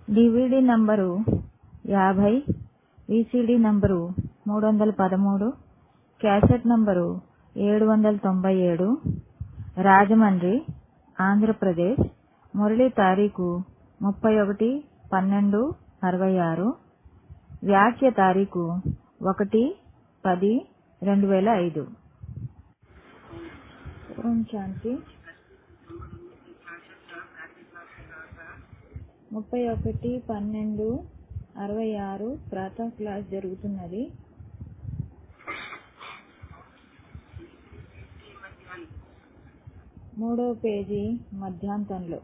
DVD number యాభై VCD number మూడు వందల పదమూడు క్యాసెట్ నంబరు ఏడు వందల తొంభై ఏడు రాజమండ్రి ఆంధ్రప్రదేశ్ మురళి తారీఖు ముప్పై ఒకటి పన్నెండు అరవై ఆరు వ్యాఖ్య తారీఖు ఒకటి పది రెండు వేల ఐదు ఓం శాంతి ముప్పై ఒకటి పన్నెండు అరవై ఆరు ప్రాతः క్లాస్ జరుగుతున్నది మూడవ పేజీ మధ్యాంతంలో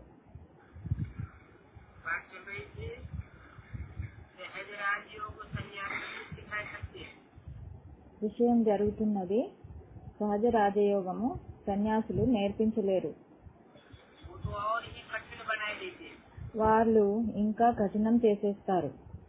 बात चल रही थी कि हैदराबादियों को सन्यास नहीं सिखा सकते విషయం జరుగుతున్నది సహజ రాజయోగము సన్యాసులు నేర్పించలేరు वो तो और ही कठिन बनाए देते వాళ్ళు ఇంకా కఠినం చేసేస్తారు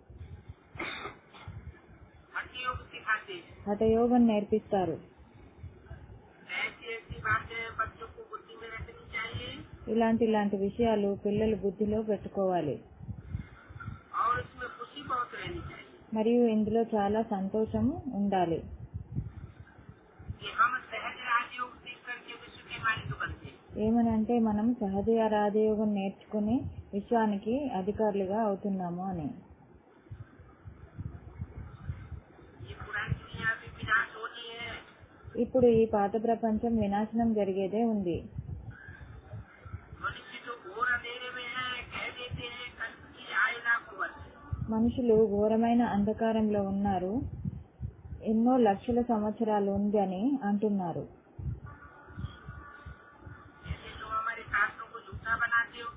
हठ योग सिखाते హఠయోగం నేర్పిస్తారు ऐसी ऐसी बातें बच्चों को बुद्धि में रखनी चाहिए ఇలాంటి ఇలాంటి విషయాలు పిల్లలు బుద్ధిలో పెట్టుకోవాలి और इसमें खुशी बहुत रहनी चाहिए మరియు ఇందులో చాలా సంతోషం ఉండాలి कि हम सहज राजयोग सीख करके विश्व के मालिक बनते हैं। ఏమనంటే మనం సహజ రాజయోగం నేర్చుకుని విశ్వానికి అధికారులుగా అవుతున్నాము అని ये पुरानी दुनिया भी विनाश होनी है ఇప్పుడు ఈ పాత ప్రపంచం వినాశనం జరిగేదే ఉంది मनुष्य जो घोर अंधेरे में है कह देते हैं कल की आए लाखों वर्ष మనుషులు ఘోరమైన అంధకారంలో ఉన్నారు ఎన్నో లక్షల సంవత్సరాలు ఉంది అని అంటున్నారు जैसे जो हमारे शास्त्रों को झूठा बनाते हो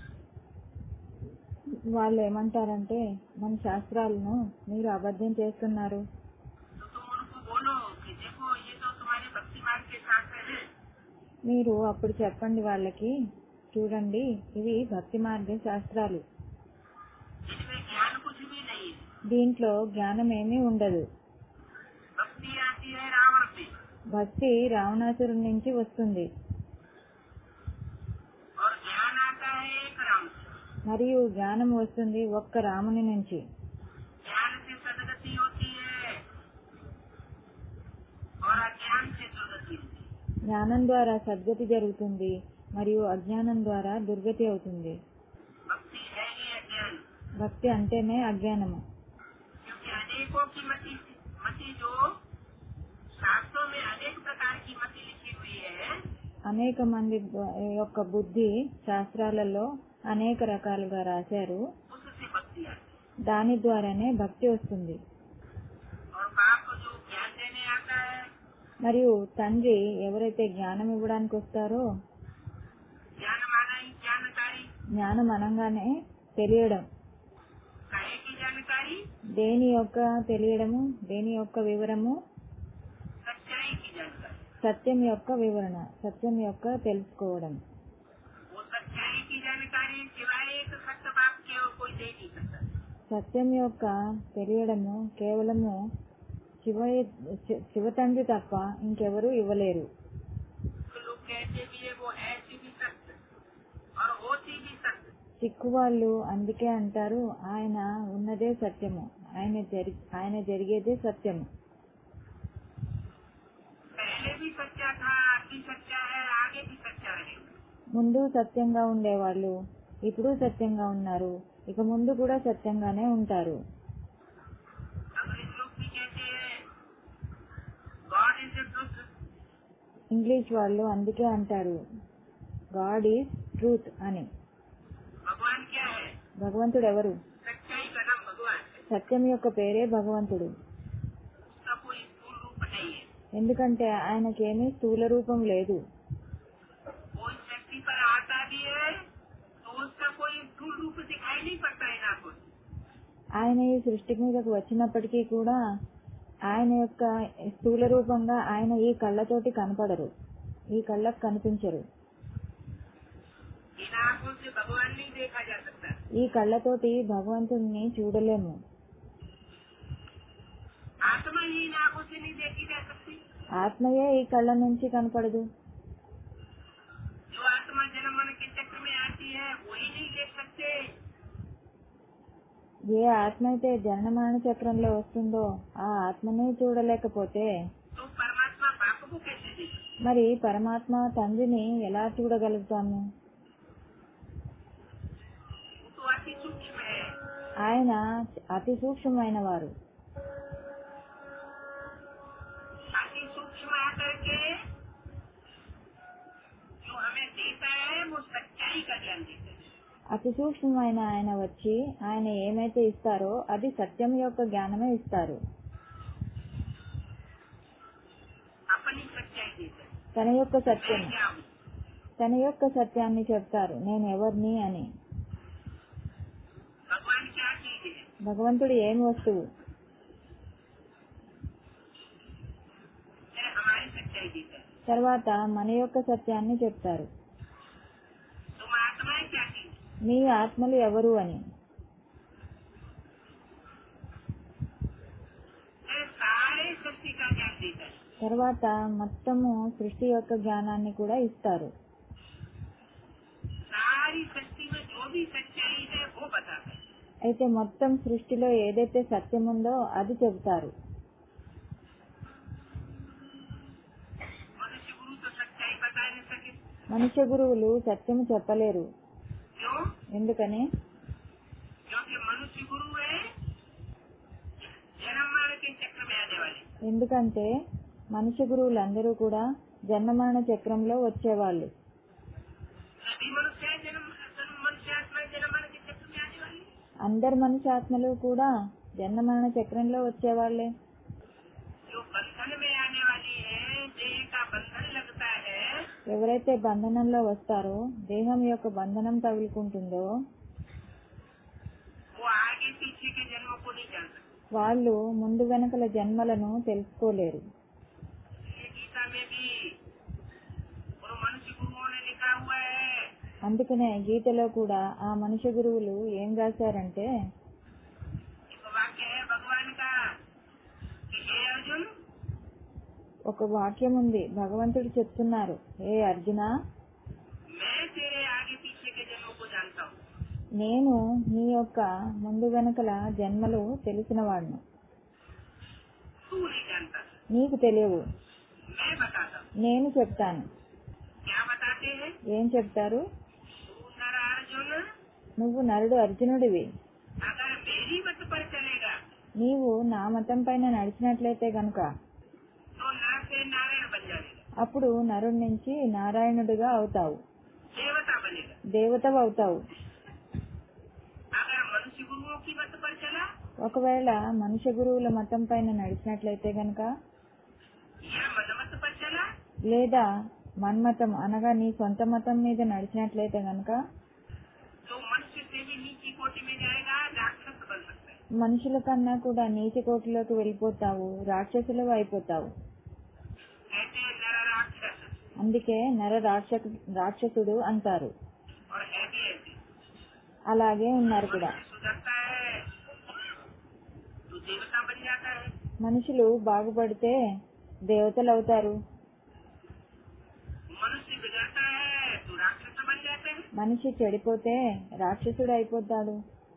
వాళ్ళు ఏమంటారంటే మన శాస్త్రాలను మీరు అబద్ధం చేస్తున్నారు तो तुम उनको बोलो कि देखो ये तो तुम्हारे भक्ति मार्ग के शास्त्र है మీరు అప్పుడు చెప్పండి వాళ్ళకి చూడండి ఇవి భక్తి మార్గ శాస్త్రాలు इनमें ज्ञान कुछ भी नहीं है దీంట్లో జ్ఞానం ఏమీ ఉండదు भक्ति आती है रावण से భక్తి రావణాసురుడి నుంచి వస్తుంది और ज्ञान आता है एक राम से మరియు జ్ఞానం వస్తుంది ఒక్క రాముని నుంచి ज्ञान से सदगति होती है और अज्ञान से दुर्गति होती है జ్ఞానం ద్వారా సద్గతి జరుగుతుంది మరియు అజ్ఞానం ద్వారా దుర్గతి అవుతుంది भक्ति है ही अज्ञान భక్తి అంటేనే అజ్ఞానము क्योंकि अनेकों की मति मति जो शास्त्रों में अनेक प्रकार की मति लिखी हुई है అనేక మంది ద- యొక్క బుద్ధి శాస్త్రాలలో అనేక రకాలుగా రాశారు उससे भक्ति आती है దాని ద్వారానే భక్తి వస్తుంది और बाप जो ज्ञान देने आता है మరియు తండ్రి ఎవరైతే జ్ఞానం ఇవ్వడానికి వస్తారో ज्ञान माना ही जानकारी జ్ఞానం అనగానే తెలియడం कहे की जानकारी దేని యొక్క తెలియడము దేని యొక్క వివరము सच्चाई की जानकारी సత్యం యొక్క వివరణ సత్యం యొక్క తెలుసుకోవడం वो सच्चाई की जानकारी सिवाय एक सत्य बाप के और कोई दे नहीं सकता సత్యం యొక్క తెలియడము కేవలము శివ శి- శివతండ్రి తప్ప ఇంకెవరూ ఇవ్వలేరు तो लोग कहते भी है वो ऐसी भी सत्य और होती भी सत्य సిక్కు వాళ్ళు అందుకే అంటారు ఆయన ఉన్నదే సత్యము ఆయన జరి ఆయన జరిగేదే సత్యము पहले भी सच्चा था अभी सच्चा है आगे भी सच्चा रहेगा ముందు సత్యంగా ఉండేవాళ్ళు ఇప్పుడు సత్యంగా ఉన్నారు ఇక ముందు కూడా సత్యంగానే ఉంటారు अंग्रेज लोग भी कहते हैं God is the truth English వాళ్ళు అందుకే అంటారు గాడ్ ఈజ్ ట్రూత్ అని भगवान क्या है భగవంతుడు ఎవరు सच्चाई का नाम भगवान है సత్యం యొక్క పేరే భగవంతుడు उसका कोई स्थूल रूप नहीं है ఎందుకంటే ఆయనకేమీ స్థూల రూపం లేదు कोई शक्ति पर आता भी है तो उसका कोई स्थूल रूप दिखाई नहीं पड़ता है ना कुछ ఆయన ఈ సృష్టి మీదకు వచ్చినప్పటికీ కూడా ఆయన యొక్క స్థూల రూపంగా ఆయన ఈ కళ్ళతోటి కనపడరు ఈ కళ్ళకు కనిపించరు इन आंखों से भगवान नहीं देखा जा सकता ఈ కళ్ళతోటి భగవంతుడిని చూడలేము आत्मा ही इन आंखों से नहीं देखी जा सकती ఆత్మయే ఈ కళ్ళ నుంచి కనపడదు जो आत्मा जन्म मन के चक्र में आती है वही नहीं देख सकते ఏ ఆత్మ అయితే జనన మరణ చక్రంలో వస్తుందో ఆ ఆత్మని చూడలేకపోతే तो परमात्मा बाप को कैसे देगा మరి పరమాత్మ తండ్రిని ఎలా చూడగలుగుతాము वो तो अति सूक्ष्म है ఆయన అతి సూక్ష్మమైన వారు अति सूक्ष्म आकर के जो हमें देता है वो सच्चाई का ज्ञान देता है అతి సూక్ష్మమైన ఆయన వచ్చి ఆయన ఏమైతే ఇస్తారో అది సత్యం యొక్క జ్ఞానమే ఇస్తారు अपनी सच्चाई देता है తన యొక్క సత్యం मैं क्या हूँ తన యొక్క సత్యాన్ని చెప్తారు నేను ఎవరిని అని भगवान क्या चीज है భగవంతుడు ఏమి వస్తువు है हमारी सच्चाई देता है తర్వాత మన యొక్క సత్యాన్ని చెప్తారు तुम आत्माएं क्या चीज है? మీ ఆత్మలు ఎవరు అని है सारे सृष्टि का ज्ञान देता है తర్వాత మొత్తము సృష్టి యొక్క జ్ఞానాన్ని కూడా ఇస్తారు सारी सृष्टि में जो भी सच्चाई है वो बताता है అయితే మొత్తం సృష్టిలో ఏదైతే సత్యం ఉందో అది చెబుతారు मनुष्य गुरु तो सच्चाई बता नहीं सके మనుష్య గురువులు సత్యము చెప్పలేరు क्यों ఎందుకని क्योंकि मनुष्य गुरु है जन्म मरण के चक्र में आने वाले ఎందుకంటే మనుష్య గురువులందరూ కూడా జన్మమరణ చక్రంలో వచ్చేవాళ్ళు सभी मनुष्य है जन्म जन्म मनुष्य आत्मा जन्म मरण के चक्र में आने वाले అందరు మనుష్యాత్మలు కూడా జన్మమరణ చక్రంలో వచ్చేవాళ్లే जो बंधन में आने वाली है देह का बंधन लगता है ఎవరైతే బంధనంలో వస్తారో దేహం యొక్క బంధనం తగులుకుంటుందో वो आगे पीछे के जन्मों को नहीं जान सकते వాళ్ళు ముందు వెనకల జన్మలను తెలుసుకోలేరు इसलिए गीता में भी और मनुष्य गुरुओं ने लिखा हुआ है అందుకనే గీతలో కూడా ఆ మనుష్య గురువులు ఏం రాశారంటే एक वाक्य है भगवान का कि हे अर्जुन ఒక వాక్యం ఉంది భగవంతుడు చెప్తున్నారు ఏ అర్జున मैं तेरे आगे पीछे के जन्मों को जानता हूँ నేను నీ యొక్క ముందు వెనకల జన్మలు తెలిసిన వాడిను तू नहीं जानता నీకు తెలియవు मैं बताता हूँ నేను చెప్తాను क्या बताते हैं ఏం చెప్తారు तू नर अर्जुन నువ్వు నరుడు అర్జునుడివి अगर मेरी मत पर चलेगा నీవు నా మతం పైన నడిచినట్లయితే గనుక तो नर से नारायण बन जाएगा అప్పుడు నరుడి నుంచి నారాయణుడిగా అవుతావు देवता बनेगा దేవతవు అవుతావు अगर मनुष्य गुरुओं की मत पर चला ఒకవేళ మనుష్య గురువుల మతం పైన నడిచినట్లయితే గనుక या मनमत पर चला లేదా మన్మతం అనగా నీ సొంత మతం మీద నడిచినట్లయితే గనుక तो मनुष्य से भी नीची कोटि में जाएगा राक्षस बन सकता है మనుషుల కన్నా కూడా నీతి కోటిలోకి వెళ్ళిపోతావు రాక్షసులు అయిపోతావు कहते हैं नर राक्षस అందుకే నర రాక్ష రాక్షసుడు అంటారు और है भी ऐसे అలాగే ఉన్నారు కూడా मनुष्य सुधरता है तो देवता बन जाता है మనుషులు బాగుపడితే దేవతలు అవుతారు मनुष्य बिगड़ता है तो राक्षस बन जाते हैं మనిషి చెడిపోతే రాక్షసుడు అయిపోతాడు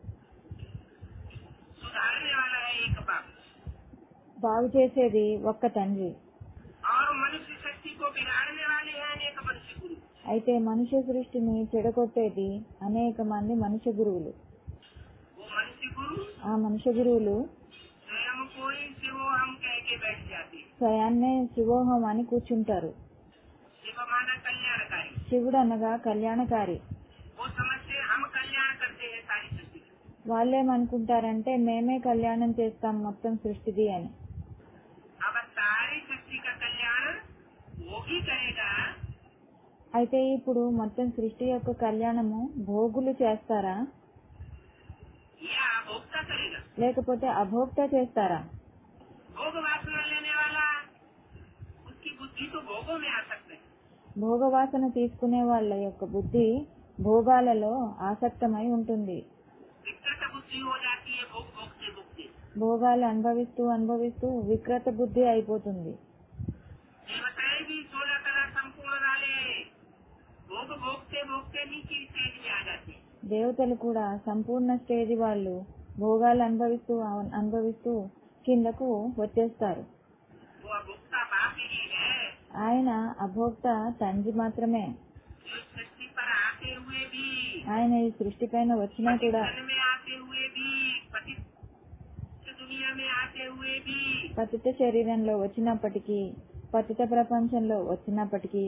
सुधारने वाला है एक बाप బాగు చేసేది ఒక్క తండ్రి और मनुष्य शक्ति को बिगाड़ने वाले हैं अनेक मनुष्य गुरु అయితే మనుష్య సృష్టిని చెడగొట్టేది అనేక మంది మనుష్య గురువులు वो मनुष्य गुरु ఆ మనుష్య గురువులు स्वयं को ही शिव हम कह के बैठ जाते हैं స్వయాన్నే శివోహం అని కూర్చుంటారు शिव माना कल्याणकारी శివుడు అనగా కళ్యాణకారి वो समझते हैं, हम कल्याण करते हैं सारी सृष्टि का। వాళ్ళేమనుకుంటారంటే మేమే కళ్యాణం చేస్తాం మొత్తం సృష్టిది అని अब सारी सृष्टि का कल्याण वो ही करेगा అయితే ఇప్పుడు మొత్తం సృష్టి యొక్క కళ్యాణము భోగులు చేస్తారా या भोक्ता करेगा లేకపోతే అభోక్త చేస్తారా भोग वासना लेने वाला उसकी बुद्धि तो भोगों में आ सकते है భోగవాసన తీసుకునే వాళ్ళ యొక్క బుద్ధి భోగాలలో ఆసక్తమై ఉంటుంది विकृत बुद्धि हो जाती है भोग भोगते भोगते భోగాలు అనుభవిస్తూ అనుభవిస్తూ వికృత బుద్ధి అయిపోతుంది देवताएं भी सोलह कला संपूर्ण वाले भोग भोगते भोगते नीचे स्टेज में आ जाते हैं దేవతలు కూడా సంపూర్ణ స్టేజ్ వాళ్ళు భోగాలు అనుభవిస్తూ అవ- అనుభవిస్తూ కిందకు వచ్చేస్తారు वो अभुक्ता बाप ही है ఆయన అభోక్త తండ్రి మాత్రమే जो इस सृष्टि पर आते हुए भी ఆయన ఈ సృష్టి పైన వచ్చినా కూడా पतितन में आते हुए भी पतित दुनिया में आते हुए भी పతిత శరీరంలో వచ్చినప్పటికీ పతిత ప్రపంచంలో వచ్చినప్పటికీ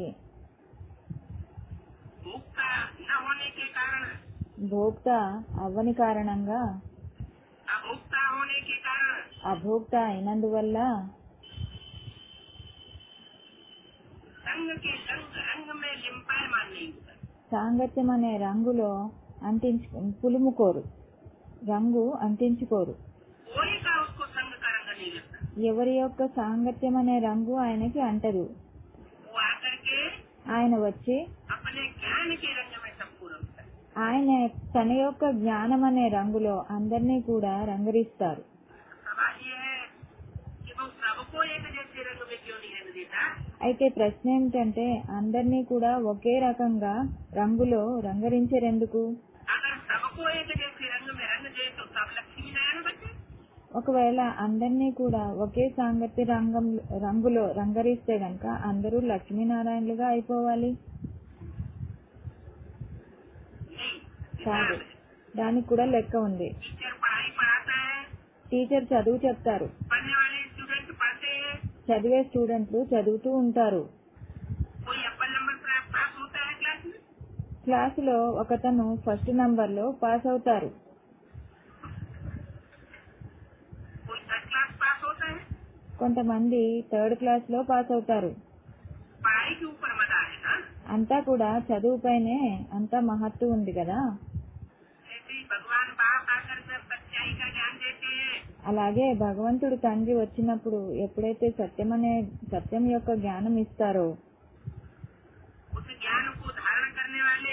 भोक्ता न होने के कारण భోక్త అవ్వని కారణంగా अभोक्ता होने के कारण అభోక్త అయినందువల్ల संग के रंग रंग में लिम्पायमान नहीं होता సాంగత్యం అనే రంగులో అంటించు పులుముకోరు రంగు అంటించుకోరు कोई का उसको संग का रंग नहीं लगता ఎవరి యొక్క సాంగత్యం అనే రంగు ఆయనకి అంటదు वो आकर के ఆయన వచ్చి अपने ज्ञान के रंग में सबको रंगता है ఆయన తన యొక్క జ్ఞానం అనే రంగులో అందరినీ కూడా రంగరిస్తారు सवाल ये है कि वो सबको एक जैसे रंग में क्यों नहीं रंग देता అయితే ప్రశ్న ఏమిటంటే అందరినీ కూడా ఒకే రకంగా రంగులో రంగరించరెందుకు अगर सबको एक जैसे रंग में रंग दे तो सब लक्ष्मी नारायण बचे ఒకవేళ అందరినీ కూడా ఒకే సాంగత్య రంగం రంగులో రంగరిస్తే గనక అందరూ లక్ష్మీనారాయణలుగా అయిపోవాలి नहीं కాదు हिसाब है। దానికి కూడా లెక్క ఉంది टीचर पढ़ाई पढ़ाता है టీచర్ చదువు చెప్తారు पढ़ने वाले स्टूडेंट पढ़ते हैं చదివే స్టూడెంట్లు చదువుతూ ఉంటారు कोई अव्वल नंबर पर पास होता है क्लास में క్లాసులో ఒకతను ఫస్ట్ నంబర్ లో పాస్ అవుతారు कोई थर्ड क्लास पास होता है కొంతమంది థర్డ్ క్లాస్ లో పాస్ అవుతారు पढ़ाई के ऊपर मजा है ना అంతా కూడా చదువుపైనే అంతా మహత్తు ఉంది కదా ऐसे ही भगवान बाप आकर सब सच्चाई का ज्ञान देते हैं అలాగే భగవంతుడు తండ్రి వచ్చినప్పుడు ఎప్పుడైతే సత్యం అనే సత్యం యొక్క జ్ఞానం ఇస్తారో उस ज्ञान को धारण करने वाले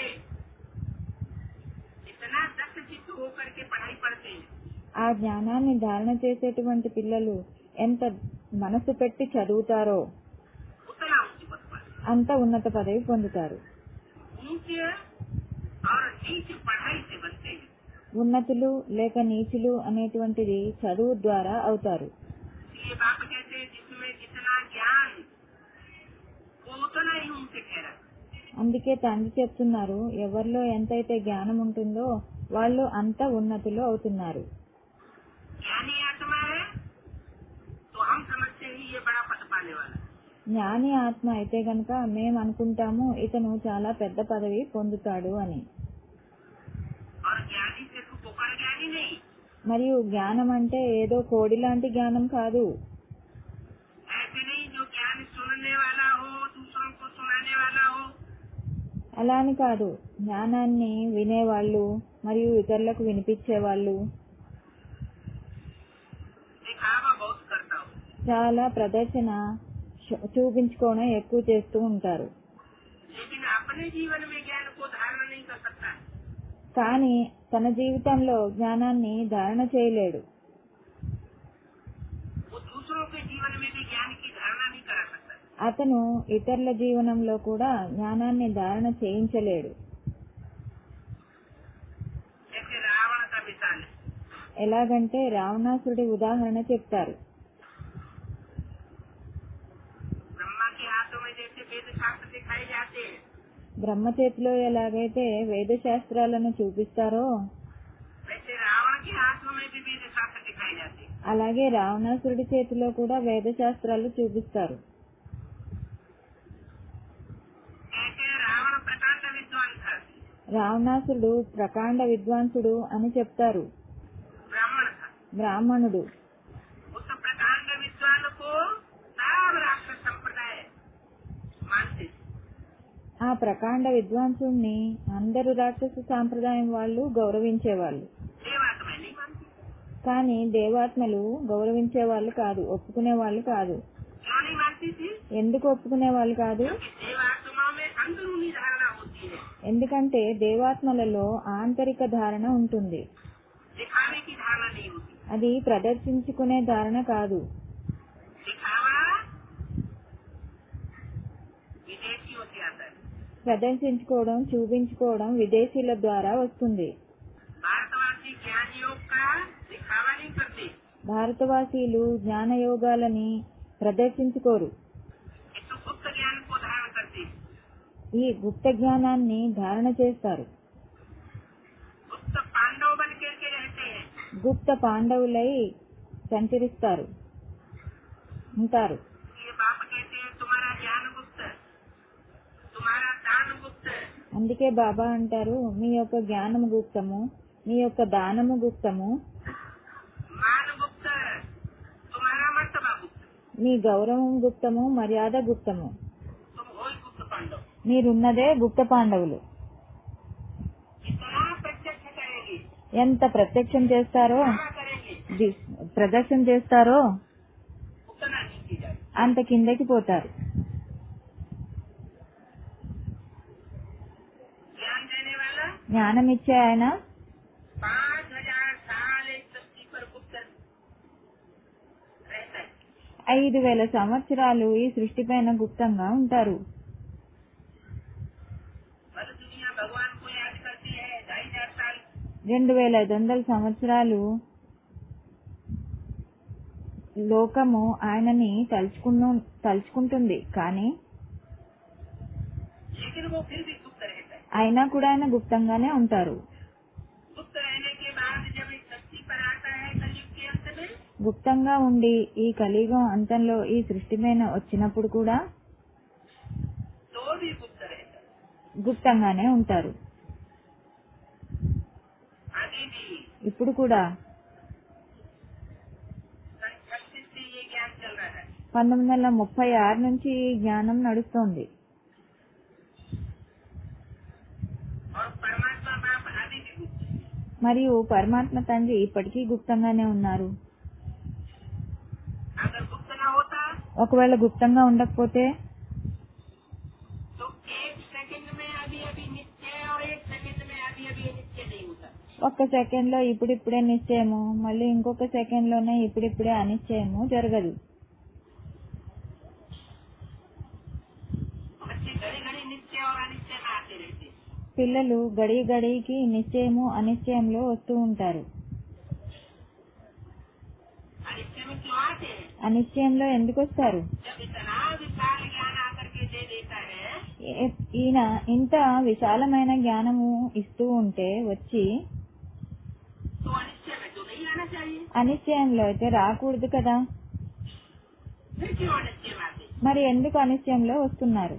इतना दक्ष चित्त होकर के पढ़ाई पढ़ते हैं ఆ జ్ఞానాన్ని ధారణ చేసేటువంటి పిల్లలు ఎంత మనసు పెట్టి చదువుతారో उतना ऊंची पद पर అంత ఉన్నత పదవి పొందుతారు ऊंचे और नीच पढ़ाई से बनते हैं ఉన్నతులు లేక నీచులు అనేటువంటిది చదువు ద్వారా అవుతారు इसलिए बाप कहते हैं जिसमें जितना ज्ञान वो उतना ही ऊंचे ठहरा అందుకే తండ్రి చెప్తున్నారు ఎవరిలో ఎంతైతే జ్ఞానం ఉంటుందో వాళ్ళు అంత ఉన్నతులు అవుతున్నారు ज्ञानी आत्मा है तो हम समझते हैं ये बड़ा पद पाने वाला है। జ్ఞాని ఆత్మ అయితే గనక మేము అనుకుంటాము ఇతను చాలా పెద్ద పదవి పొందుతాడు అని और ज्ञानी सिर्फ कोकड़ ज्ञानी नहीं మరియు జ్ఞానం అంటే ఏదో కోడి లాంటి జ్ఞానం కాదు ऐसे नहीं जो ज्ञान सुनने वाला हो दूसरों को सुनाने वाला हो అలా అని కాదు జ్ఞానాన్ని వినేవాళ్ళు మరియు ఇతరులకు వినిపించేవాళ్ళు दिखावा बहुत करता हो చాలా ప్రదర్శన చూ- చూపించుకోవడం ఎక్కువ చేస్తూ ఉంటారు लेकिन अपने जीवन में ज्ञान को धारण नहीं कर सकता है కానీ తన జీవితంలో జ్ఞానాన్ని ధారణ చేయలేడు वो दूसरों के जीवन में भी ज्ञान की धारणा नहीं करा सकता అతను ఇతరుల జీవనంలో కూడా జ్ఞానాన్ని ధారణ చేయించలేడు जैसे रावण का मिसाल है ఎలాగంటే రావణాసురుడి ఉదాహరణ చెప్తారు ब्रह्मा के हाथों में जैसे वेद शास्त्र दिखाए जाते हैं బ్రహ్మ చేతిలో ఎలాగైతే వేద శాస్త్రాలను చూపిస్తారో वैसे रावण के हाथों में भी वेद शास्त्र दिखाए जाते हैं అలాగే రావణాసురుడి చేతిలో కూడా వేద శాస్త్రాలు చూపిస్తారు कहते हैं रावण प्रकांड विद्वान था రావణాసురుడు ప్రకాండ విద్వాంసుడు అని చెప్తారు ब्राह्मण था బ్రాహ్మణుడు उस प्रकांड विद्वान को सब राष्ट्र संप्रदाय मानते थे ఆ ప్రకాండ విద్వాంసుణ్ణి అందరు రాక్షస సాంప్రదాయం వాళ్ళు గౌరవించేవాళ్ళు देवात्मा नहीं मानते కానీ దేవాత్మలు గౌరవించే వాళ్ళు కాదు ఒప్పుకునే వాళ్ళు కాదు क्यों नहीं मानती थी ఎందుకు ఒప్పుకునే వాళ్ళు కాదు क्योंकि देवात्माओं में अंदरूनी धारणा होती है ఎందుకంటే దేవాత్మలలో ఆంతరిక ధారణ ఉంటుంది दिखावे की धारणा नहीं होती అది ప్రదర్శించుకునే ధారణ కాదు दिखावा विदेशियों से आता है ప్రదర్శించుకోవడం చూపించుకోవడం విదేశీయుల ద్వారా వస్తుంది भारतवासी ज्ञानियों का दिखावा नहीं करते భారతవాసీలు జ్ఞానయోగాలని ప్రదర్శించుకోరు ये तो गुप्त ज्ञान को धारण करते ఈ గుప్త జ్ఞానాన్ని ధారణ చేస్తారు गुप्त पांडव बन करके रहते हैं గుప్త పాండవులై సంచరిస్తారు ఉంటారు ये बाप कहते हैं तुम्हारा ज्ञान गुप्त तुम्हारा दान गुप्त అందుకే బాబా అంటారు మీ యొక్క జ్ఞానము గుప్తము మీ యొక్క దానము గుప్తము मान गुप्त तुम्हारा मर्तबा गुप्त మీ గౌరవం గుప్తము మర్యాద గుప్తము तुम हो ही गुप्त पांडव మీరున్నదే గుప్త పాండవులు इतना प्रत्यक्ष करेंगे ఎంత ప్రత్యక్షం చేస్తారో क्या करेंगे ది- ప్రదర్శన చేస్తారో उतना नीचे जाए అంత కిందకి పోతారు ज्ञान देने वाला జ్ఞానం ఇచ్చే ఆయన पाँच हजार साल एक धरती पर गुप्त रहता है ఐదు వేల సంవత్సరాలు ఈ సృష్టి పైన గుప్తంగా ఉంటారు बल दुनिया भगवान को याद करती है ढाई हजार साल రెండు వేల ఐదు వందల సంవత్సరాలు లోకము ఆయనని తలుచుకున్న తలుచుకుంటుంది కానీ लेकिन वो फिर भी गुप्त रहता है అయినా కూడా ఆయన గుప్తంగానే ఉంటారు गुप्त रहने के बाद जब इस धरती पर आता है कलयुग के अंत में గుప్తంగా ఉండి ఈ కలియుగం అంతంలో ఈ సృష్టి పైన వచ్చినప్పుడు కూడా तो भी गुप्त रहता है గుప్తంగానే ఉంటారు आगे भी ఇప్పుడు కూడా सन छत्तीस से ये ज्ञान चल रहा है పంతొమ్మిది వందల ముప్పై ఆరు నుంచి ఈ జ్ఞానం నడుస్తోంది और परमात्मा बाप आदि भी गुप्त है। మరియు పరమాత్మ తండ్రి ఇప్పటికీ గుప్తంగానే ఉన్నారు अगर गुप्त न होता ఒకవేళ గుప్తంగా ఉండకపోతే तो एक सेकंड में अभी अभी निश्चय और एक सेकंड में अभी अभी निश्चय नहीं होता ఒక్క సెకండ్ లో ఇప్పుడిప్పుడే నిశ్చయము మళ్ళీ ఇంకొక సెకండ్ లోనే ఇప్పుడిప్పుడే అనిశ్చయము జరగదు बच्चे घड़ी घड़ी निश्चय और अनिश्चय में आते रहते हैं। పిల్లలు గడి గడికి నిశ్చయము అనిశ్చయంలో వస్తూ ఉంటారు अनिश्चय में क्यों आते हैं అనిశ్చయంలో ఎందుకు వస్తారు जब इतना विशाल ज्ञान आकर के दे देता है ఏ- ఈయన ఇంత విశాలమైన జ్ఞానము ఇస్తూ ఉంటే వచ్చి तो अनिश्चय में तो नहीं आना चाहिए అనిశ్చయంలో అయితే రాకూడదు కదా फिर क्यों अनिश्चय में आते మరి ఎందుకు అనిశ్చయంలో వస్తున్నారు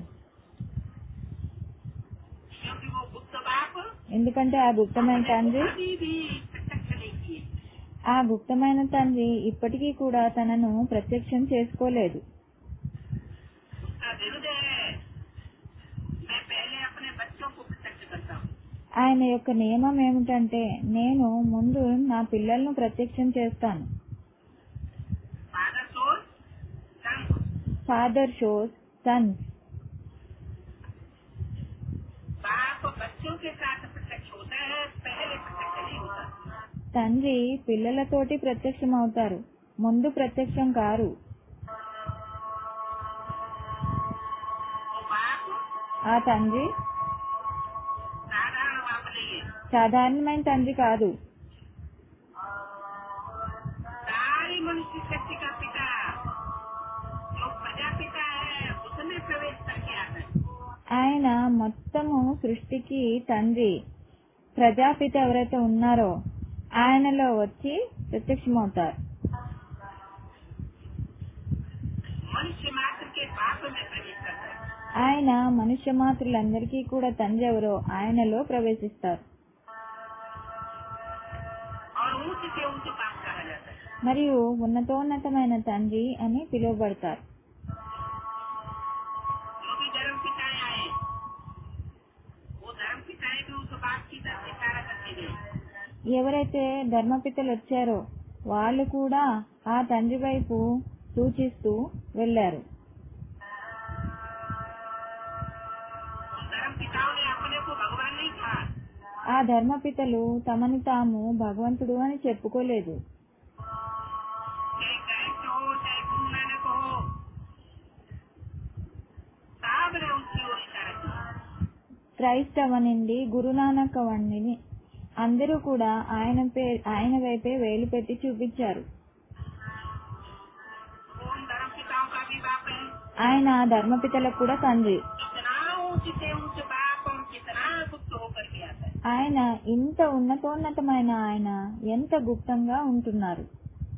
क्योंकि वो गुप्त बाप ఎందుకంటే ఆ గుప్తమైన తండ్రి अभी भी प्रत्यक्ष नहीं किए ఆ గుప్తమైన తండ్రి ఇప్పటికీ కూడా తనను ప్రత్యక్షం చేసుకోలేదు उसका विरुद्ध है मैं पहले अपने बच्चों को प्रत्यक्ष करता हूँ ఆయన యొక్క నియమం ఏమిటంటే నేను ముందు నా పిల్లలను ప్రత్యక్షం చేస్తాను father soul son father shows sons बाप बच्चों के साथ प्रत्यक्ष होता है पहले प्रत्यक्ष नहीं होता తండ్రి పిల్లలతోటి ప్రత్యక్షం అవుతారు ముందు ప్రత్యక్షం కారు तो बाप ఆ తండ్రి साधारण बाप नहीं है సాధారణమైన తండ్రి కాదు सारी मनुष्य शक्ति का पिता जो प्रजापिता है उसमें प्रवेश करके आता है ఆయన మొత్తము సృష్టికి తండ్రి ప్రజాపిత ఎవరైతే ఉన్నారో ఆయనలో వచ్చి ప్రత్యక్షమవుతారు मनुष्य मात्र के बाप में प्रवेश करता है ఆయన మనుష్య మాతృలందరికీ కూడా తండ్రి ఎవరో ఆయనలో ప్రవేశిస్తారు और ऊंच से ऊंच बाप कहा जाता है మరియు ఉన్నతోన్నతమైన తండ్రి అని పిలువబడతారు जो भी धर्म पिताएं आए वो धर्म पिताएं भी उस बाप की तरफ इशारा करके गए ఎవరైతే ధర్మపితలు వచ్చారో వాళ్ళు కూడా ఆ తండ్రి వైపు సూచిస్తూ వెళ్లారు उन धर्म पिताओं ने अपने को भगवान नहीं कहा ఆ ధర్మపితలు తమను తాము భగవంతుడు అని చెప్పుకోలేదు चाहे क्राइस्ट हो चाहे गुरु नानक हो सबने उसकी ओर इशारा किया క్రైస్తవనండి గురునానక్ అవ్వండి అందరూ కూడా ఆయన పే ఆయన వైపే వేలు పెట్టి చూపించారు वो उन धर्म पिताओं का भी बाप है ఆయన ధర్మపితలకు కూడా తండ్రి कितना ऊंच से ऊंच बाप और कितना गुप्त होकर के आता है ఆయన ఇంత ఉన్నతోన్నతమైన ఆయన ఎంత గుప్తంగా ఉంటున్నారు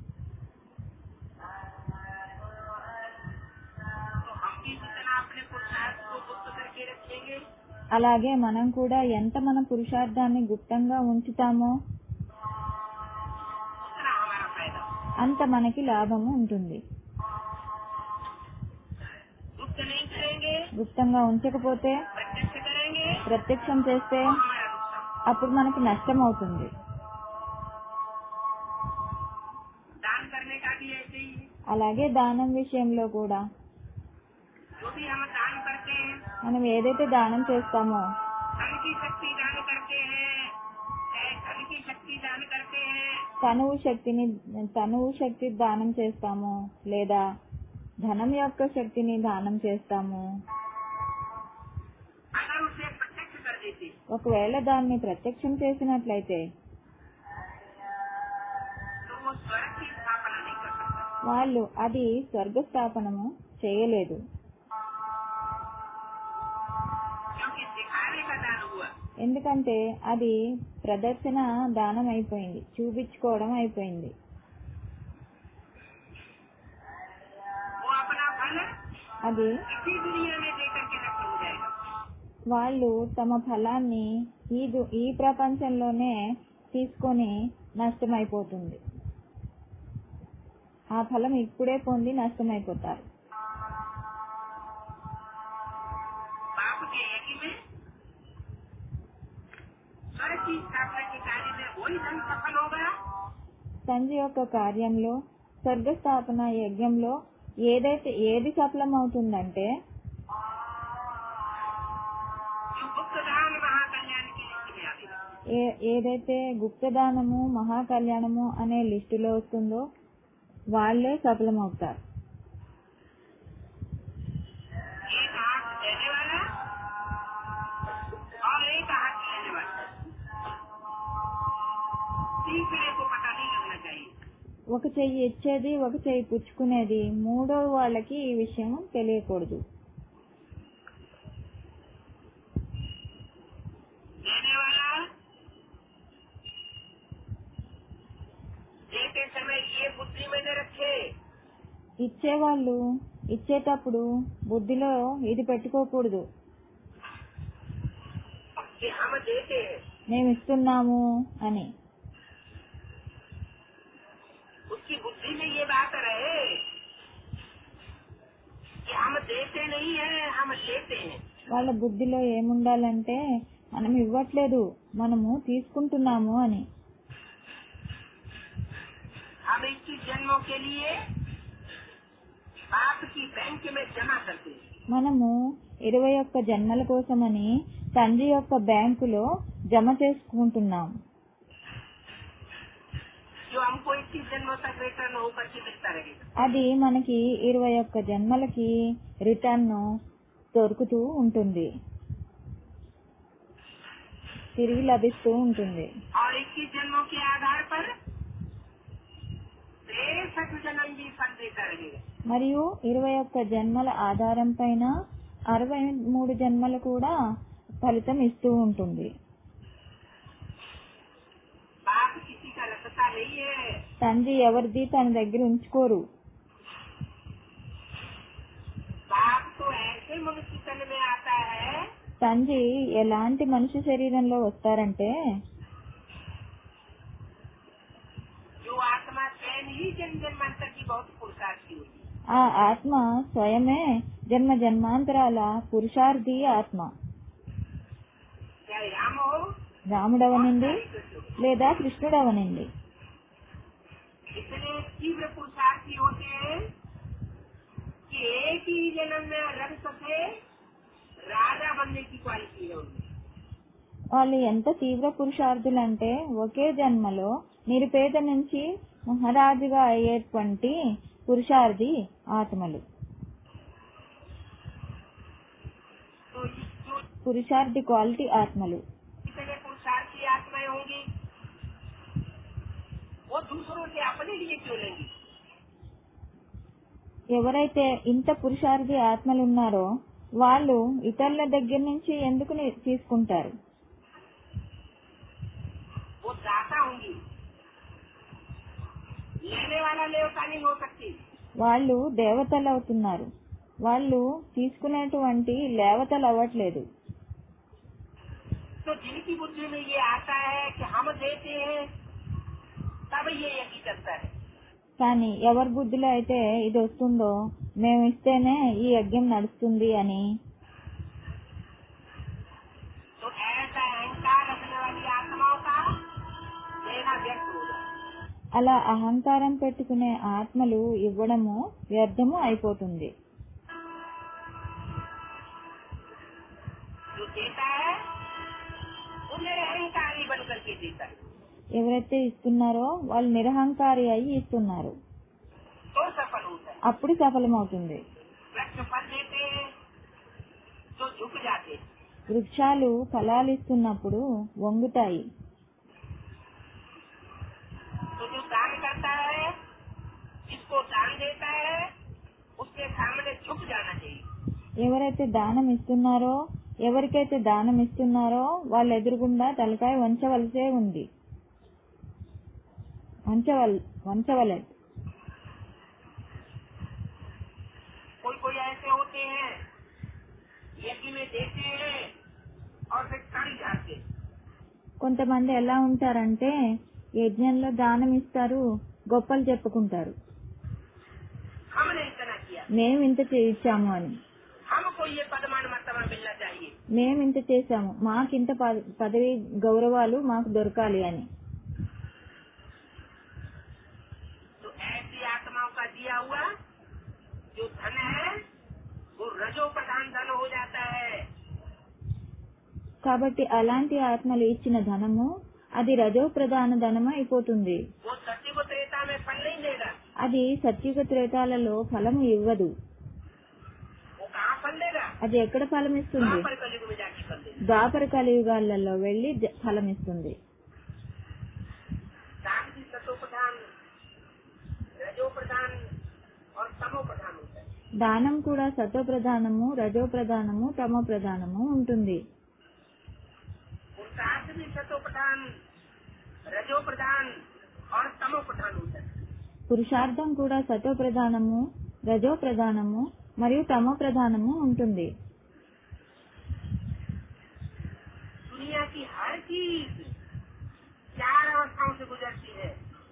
तो हम भी जितना अपने पुरुषार्थ को गुप्त करके रखेंगे అలాగే మనం కూడా ఎంత మన పురుషార్థాన్ని గుప్తంగా ఉంచుతామో उतना हमारा फायदा అంత మనకి లాభము ఉంటుంది गुप्त नहीं करेंगे గుప్తంగా ఉంచకపోతే प्रत्यक्ष करेंगे ప్రత్యక్షం చేస్తే तो हमारा नुकसान అప్పుడు మనకి నష్టం అవుతుంది दान करने का भी ऐसे ही है అలాగే దానం విషయంలో కూడా जो भी हम दान करते हैं మనం ఏదైతే దానం చేస్తామో धन की शक्ति दान करते हैं चाहे धन की शक्ति दान करते हैं తనువు శక్తిని తనువు శక్తి దానం చేస్తాము లేదా ధనం యొక్క శక్తిని దానం చేస్తాము अगर उसे प्रत्यक्ष कर देते ఒకవేళ దాన్ని ప్రత్యక్షం చేసినట్లయితే तो वो स्वर्ग की स्थापना नहीं कर सकता వాళ్ళు అది స్వర్గ స్థాపనము చేయలేదు क्योंकि दिखाने का दान हुआ ఎందుకంటే అది ప్రదర్శన దానం అయిపోయింది చూపించుకోవడం అయిపోయింది वो अपना फल అది इसी दुनिया में देकर के नष्ट हो जाएगा వాళ్ళు తమ ఫలాన్ని ఈ దు- ఈ ప్రపంచంలోనే తీసుకొని నష్టమైపోతుంది ఆ ఫలం ఇప్పుడే పొంది నష్టమైపోతారు बाप के यज्ञ में स्वर्ग की स्थापना के कार्य में वही धन सफल होगा తండ్రి యొక్క కార్యంలో స్వర్గ స్థాపన యజ్ఞంలో ఏదైతే ఏది సఫలమవుతుందంటే जो गुप्त दान महाकल्याण की लिस्ट में आएगा ఏ ఏదైతే గుప్తదానము మహాకళ్యాణము అనే లిస్టులో వస్తుందో వాళ్ళే సఫలమవుతారు एक हाथ देने वाला और एक हाथ लेने वाला तीसरे को पता नहीं लगना चाहिए ఒక చెయ్యి ఇచ్చేది ఒక చెయ్యి పుచ్చుకునేది మూడో వాళ్ళకి ఈ విషయం తెలియకూడదు देने वाला देते समय ये बुद्धि में न रखे ఇచ్చేవాళ్ళు ఇచ్చేటప్పుడు బుద్ధిలో ఇది పెట్టుకోకూడదు कि हम देते हैं మేము ఇస్తున్నాము అని उसकी बुद्धि में ये बात रहे कि हम देते नहीं है हम लेते हैं వాళ్ళ బుద్ధిలో ఏముండాలంటే మనం ఇవ్వట్లేదు మనము తీసుకుంటున్నాము అని हम इक्कीस जन्मों के लिए बाप की बैंक में जमा करते हैं మనము ఇరవై ఒక్క జన్మల కోసమని తండ్రి యొక్క బ్యాంకులో జమ చేసుకుంటున్నాం जो हमको इक्कीस जन्मों तक रिटर्न होकर के मिलता रहेगा అది మనకి ఇరవై ఒక్క జన్మలకి రిటర్న్ దొరుకుతూ ఉంటుంది తిరిగి లభిస్తూ ఉంటుంది और इक्कीस जन्मों के आधार पर तिरसठ जन्म भी फल देता रहेगा మరియు ఇరవై ఒక్క జన్మల ఆధారం పైన అరవై మూడు జన్మలు కూడా ఫలితం ఇస్తూ ఉంటుంది बाप किसी का रखता नहीं है తండ్రి ఎవరిది తన దగ్గర ఉంచుకోరు बाप तो ऐसे मनुष्य तन में आता है తండ్రి ఎలాంటి మనిషి శరీరంలో వస్తారంటే जो आत्मा स्वयं ही जन्म जन्मांतर की बहुत पुरुषार्थी हुई ఆ ఆత్మ స్వయమే జన్మ జన్మాంతరాల పురుషార్థి ఆత్మ चाहे राम हो రాముడవనండి चाहे कृष्ण हो। లేదా కృష్ణుడవనండి इतने तीव्र पुरुषार्थी होते हैं कि एक ही जन्म में रंग से राजा बनने की क्वालिटी है उनमें వాళ్ళు ఎంత తీవ్ర పురుషార్థులంటే ఒకే జన్మలో నిరుపేద నుంచి మహారాజుగా అయ్యేటువంటి పురుషార్థి ఆత్మలు तो इस- जो పురుషార్థి క్వాలిటీ ఆత్మలు इतने पुरुषार्थी आत्माएं होंगी वो दूसरों से अपने लिए क्यों लेंगी ఎవరైతే ఇంత పురుషార్థి ఆత్మలు ఉన్నారో వాళ్ళు ఇతరుల దగ్గర నుంచి ఎందుకు ని- తీసుకుంటారు वो दाता होंगी लेने वाला लेवता नहीं हो सकती వాళ్ళు దేవతలు అవుతున్నారు వాళ్ళు తీసుకునేటువంటి లేవతలు అవ్వట్లేదు तो जिनकी बुद्धि में ये आता है कि हम देते हैं तब ये यही करता है కానీ ఎవరి బుద్ధిలో అయితే ఇది వస్తుందో మేము ఇస్తేనే ఈ యజ్ఞం నడుస్తుంది అని तो ऐसा अहंकार रखने वाली आत्माओं का लेना व्यर्थ हो जाए అలా అహంకారం పెట్టుకునే ఆత్మలు ఇవ్వడము వ్యర్థము అయిపోతుంది जो देता है वो निरहंकारी बन करके देता है ఎవరైతే ఇస్తున్నారో వాళ్ళు నిరహంకారి అయి ఇస్తున్నారు तो सफल होता है అప్పుడు సఫలమవుతుంది वृक्ष फल देते हैं तो झुक जाते हैं వృక్షాలు ఫలాలు ఇస్తున్నప్పుడు వంగుతాయి तो जो दान करता है जिसको दान देता है उसके सामने झुक जाना चाहिए ఎవరైతే దానం ఇస్తున్నారో ఎవరికైతే దానం ఇస్తున్నారో వాళ్ళ ఎదురుగుండా తలకాయ వంచవలసే ఉంది వంచవల్ వంచవలదు कोई कोई ऐसे होते हैं यज्ञ में देते हैं और फिर टड़ जाते हैं। కొంతమంది ఎలా ఉంటారంటే యజ్ఞంలో దానం ఇస్తారు గొప్పలు చెప్పుకుంటారు हमने इतना किया మేము ఇంత చేయించాము అని हमको ये पदमान मर्तबा मिलना चाहिए మేము ఇంత చేశాము మాకింత ప- పదవి గౌరవాలు మాకు దొరకాలి అని तो ऐसी आत्माओं का दिया हुआ जो धन है वो रजो प्रधान धन हो जाता है కాబట్టి అలాంటి ఆత్మలు ఇచ్చిన ధనము అది రజో ప్రధాన ధనం అయిపోతుంది वो सत्य को त्रेता में फल नहीं देगा అది సత్యుగ త్రేతాలలో ఫలము ఇవ్వదు वो कहाँ फल देगा అది ఎక్కడ ఫలం ఇస్తుంది वहाँ पर कलयुग में जाके फल देगा ద్వాపర కలియుగాలలో వెళ్లి జ- ఫలం ఇస్తుంది दान भी सतो प्रधान रजो प्रधान और तमो प्रधान होता है దానం కూడా సతో ప్రధానము రజో ప్రధానము తమో ప్రధానము ఉంటుంది पुरुषार्थ भी सतो प्रधान रजो प्रधान और तमो प्रधान होता है పురుషార్థం కూడా సతో ప్రధానము రజో ప్రధానము మరియు తమో ప్రధానము ఉంటుంది दुनिया की हर चीज चार अवस्थाओं से गुजरती है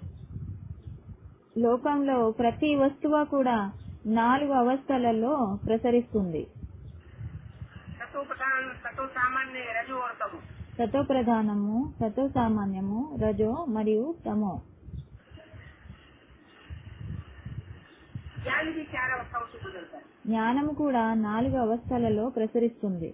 లోకంలో ప్రతి వస్తువు కూడా నాలుగు అవస్థలలో ప్రసరిస్తుంది सतो प्रधान सतो सामान्य रजो और तमो సతో ప్రధానము సతో సామాన్యము రజో మరియు తమో ज्ञान भी चार अवस्थाओं से गुजरता है జ్ఞానము కూడా నాలుగు అవస్థలలో ప్రసరిస్తుంది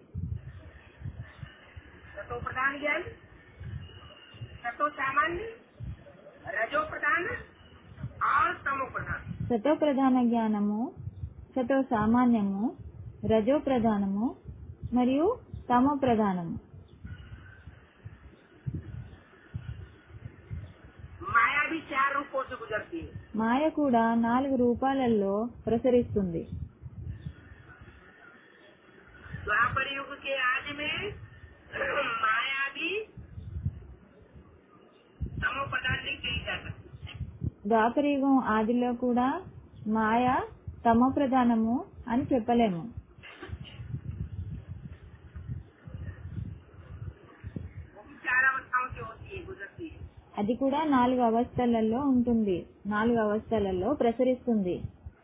सतो प्रधान ज्ञान सतो सामान्य रजो प्रधान और तमो प्रधान సతో ప్రధాన జ్ఞానము సతో సామాన్యము రజో ప్రధానము మరియు తమో ప్రధానము माया भी चार रूपों से गुजरती है మాయ కూడా నాలుగు రూపాలలో ప్రసరిస్తుంది द्वापर युग के आज में माया भी तमो प्रधान नहीं कही जा सकती ద్వాపరయుగం ఆదిలో కూడా మాయ తమో ప్రధానము అని చెప్పలేము वो भी चार अवस्थाओं से होती है गुजरती है అది కూడా నాలుగు అవస్థలలో ఉంటుంది నాలుగు అవస్థలలో ప్రసరిస్తుంది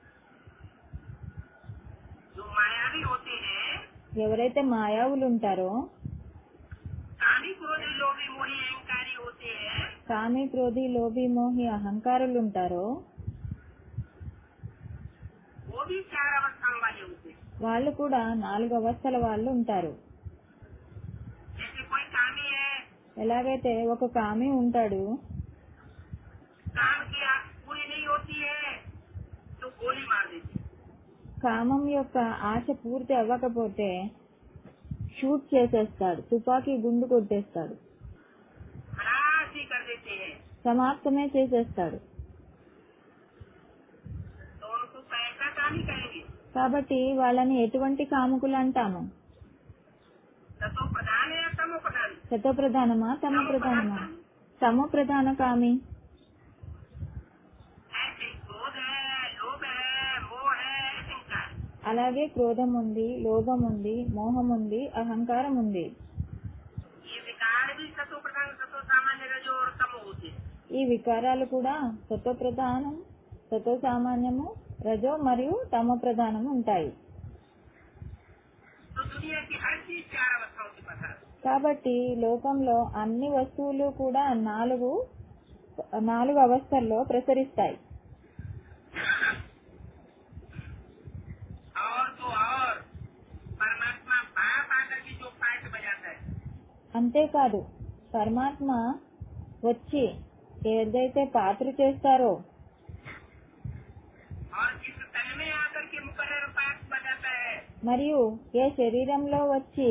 जो मायावी होते हैं ఎవరైతే మాయావులు ఉంటారో कामी क्रोधी लोभी मोही अहंकारी होते हैं కామి క్రోధి లోభి మోహి అహంకారులు ఉంటారో वो भी चार अवस्थाओं वाले होते हैं వాళ్ళు కూడా నాలుగు అవస్థల వాళ్ళు ఉంటారు जैसे कोई कामी है ఎలాగైతే ఒక కామి ఉంటాడు काम की आग पूरी नहीं होती है तो गोली मार देती है కామం యొక్క ఆశ పూర్తి అవ్వకపోతే షూట్ చేసేస్తాడు తుపాకీ గుండు కొట్టేస్తాడు సమాప్తమే చేసేస్తాడు तो उनको कैसा काम ही कहेंगे కాబట్టి వాళ్ళని ఎటువంటి కాముకులు అంటాము सतो प्रधान है या तमो प्रधान సతో ప్రధానమా తమ ప్రధానమా తమో ప్రధాన కామి ऐसे क्रोध है लोभ है मोह है अहंकार అలాగే క్రోధం ఉంది లోభం ఉంది మోహం ఉంది అహంకారం ఉంది ये विकार भी सतो प्रधान सतो सामान्य रजो और तमो होते हैं ఈ వికారాలు కూడా సతో ప్రధానం సతో సామాన్యము రజో మరియు తమో ప్రధానము ఉంటాయి तो दुनिया की हर चीज चार अवस्थाओं से पता है కాబట్టి లోకంలో అన్ని వస్తువులు కూడా నాలుగు నాలుగు అవస్థల్లో ప్రసరిస్తాయి और तो और परमात्मा बाप आकर के जो पाठ बजाता है అంతేకాదు పరమాత్మ వచ్చి ఏదైతే పాత్ర చేస్తారో और जिस तन में आकर के मुकर्र पाठ बजाता है మరియు ఏ శరీరంలో వచ్చి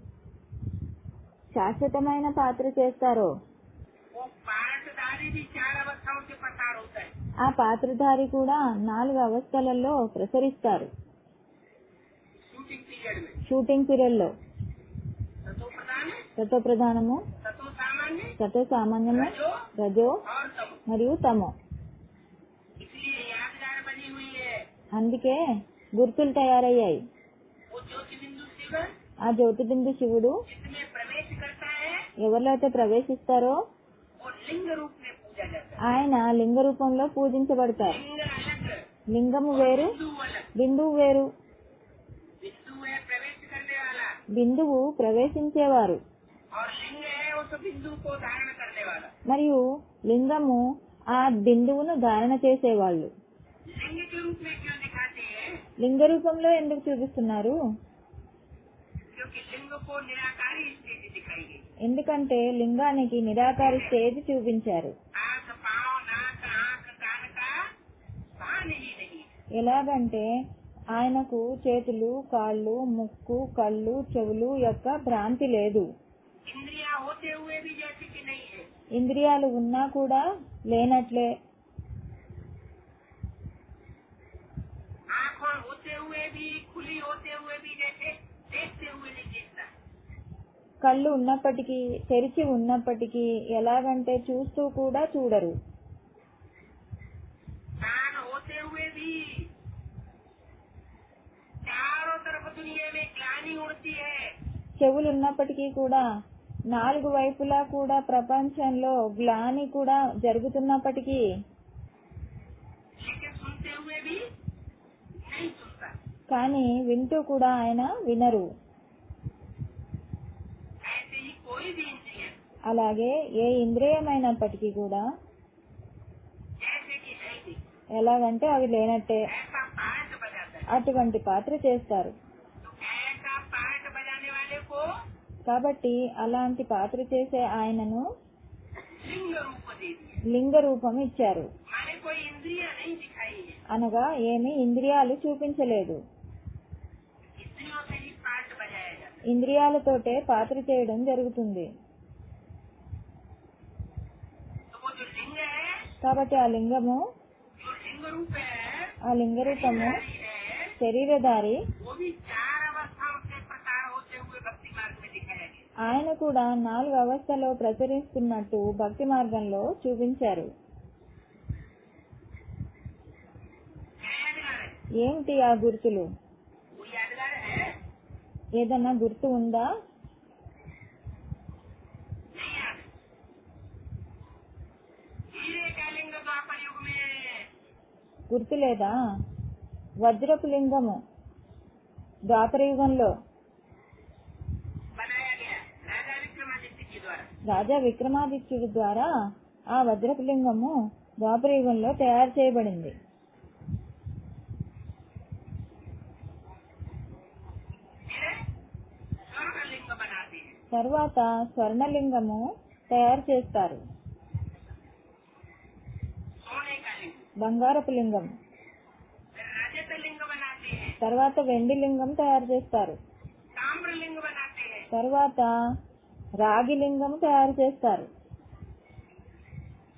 శాశ్వతమైన పాత్ర చేస్తారో वो पाठधारी भी चार अवस्थाओं से प्रसार होता है ఆ పాత్రధారి కూడా నాలుగు అవస్థలలో ప్రసరిస్తారు शूटिंग पीरियड में షూటింగ్ పీరియడ్ లో सतो प्रधान సతో ప్రధానము सतो सामान्य సతో సామాన్యము रजो రజో और तमो మరియు తమో इसलिए यादगार बनी हुई है అందుకే గుర్తులు తయారయ్యాయి वो ज्योति बिंदु शिव ఆ జ్యోతిబిందు శివుడు जिसमें प्रवेश करता है ఎవరిలో అయితే ప్రవేశిస్తారో वो लिंग रूप में पूजा जाता है ఆయన లింగ రూపంలో పూజించబడతారు लिंग अलग లింగము వేరు बिंदु अलग బిందువు వేరు बिंदु है प्रवेश करने वाला బిందువు ప్రవేశించేవారు और लिंग है उस बिंदु को धारण करने वाला మరియు లింగము ఆ బిందువును ధారణ చేసేవాళ్ళు लिंग के रूप में क्यों दिखाते हैं లింగ రూపంలో ఎందుకు చూపిస్తున్నారు क्योंकि लिंग को निराकारी स्थिति दिखाई गई ఎందుకంటే లింగానికి నిరాకార స్టేజ్ చూపించారు आंख पाँव नाक आंख कान का भान ही नहीं ఎలాగంటే ఆయనకు చేతులు కాళ్ళు ముక్కు కళ్ళు చెవులు యొక్క భ్రాంతి లేదు इंद्रिया होते हुए भी जैसे कि नहीं है ఇంద్రియాలు ఉన్నా కూడా లేనట్లే आंख होते हुए भी खुली होते हुए भी जैसे देखते हुए नहीं देखता కళ్ళు ఉన్నప్పటికీ తెరిచి ఉన్నప్పటికీ ఎలాగంటే చూస్తూ కూడా చూడరు कान होते हुए भी चारों तरफ दुनिया में ग्लानी उड़ती है చెవులు ఉన్నప్పటికీ కూడా నాలుగు వైపులా కూడా ప్రపంచంలో గ్లాని కూడా జరుగుతున్నప్పటికీ लेकिन सुनते हुए भी नहीं सुनता కానీ వింటూ కూడా ఆయన వినరు ऐसे ही कोई भी इंद्रिय అలాగే ఏ ఇంద్రియమైనప్పటికీ కూడా जैसे कि है भी ఎలాగంటే అవి లేనట్టే ऐसा पाठ बजाता है అటువంటి పాత్ర చేస్తారు तो ऐसा पाठ बजाने वाले को కాబట్టి అలాంటి పాత్ర చేసే ఆయనను लिंग रूप दे दिया లింగ రూపం ఇచ్చారు माने कोई इंद्रिया नहीं दिखाई है అనగా ఏమి ఇంద్రియాలు చూపించలేదు इंद्रियों से ही पाठ बजाया जाता है ఇంద్రియాలతోటే పాత్ర చేయడం జరుగుతుంది तो वो जो लिंग है కాబట్టి ఆ లింగము जो लिंग रूप है ఆ లింగ రూపము शरीरधारी है శరీరధారి वो भी चार अवस्थाओं से प्रसार होते हुए भक्ति मार्ग में दिखाया गया ఆయన కూడా నాలుగు అవస్థలో ప్రచురిస్తున్నట్టు భక్తి మార్గంలో చూపించారు क्या यादगार है ఏమిటి ఆ గుర్తులు वो यादगार है ఏదన్నా గుర్తు ఉందా नहीं याद हीरे का लिंग द्वापर युग में గుర్తు లేదా వజ్రపు లింగము ద్వాపర యుగంలో बनाया गया राजा विक्रमादित्य के द्वारा రాజా విక్రమాదిత్యుడి ద్వారా ఆ వజ్రపు లింగము ద్వాపర యుగంలో తయారు చేయబడింది फिर स्वर्ण लिंग बनाते हैं తర్వాత స్వర్ణలింగము తయారు చేస్తారు सोने का लिंग బంగారపు లింగం फिर रजत लिंग बनाते हैं తర్వాత వెండి లింగం తయారు చేస్తారు ताम्र लिंग बनाते हैं తర్వాత రాగి లింగం తయారు చేస్తారు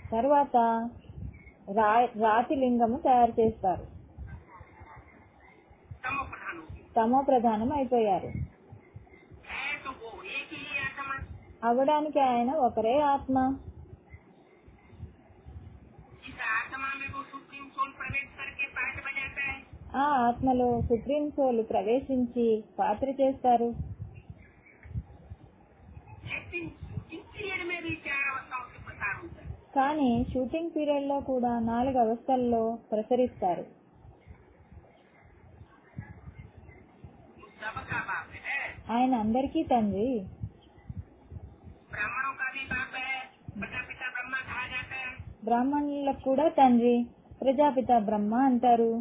తర్వాత రా రాతి లింగము తయారు చేస్తారు तमो प्रधान हो गए తమో ప్రధానం అయిపోయారు है तो वो एक ही आत्मा అవడానికి ఆయన ఒకరే ఆత్మ इस आत्मा में वो सुप्रीम सोल प्रवेश करके पाठ बजाता है ఆ ఆత్మలో సుప్రీం సోల్ ప్రవేశించి పాత్ర చేస్తారు लेकिन शूटिंग पीरियड में भी चार अवस्थाओं से प्रसार होता है కానీ షూటింగ్ పీరియడ్ లో కూడా నాలుగు అవస్థల్లో ప్రసరిస్తారు वो सबका बाप है ఆయన అందరికీ తండ్రి ब्राह्मणों का भी बाप है प्रजापिता ब्रह्मा कहा जाता है బ్రాహ్మణులకు కూడా తండ్రి ప్రజాపిత బ్రహ్మ అంటారు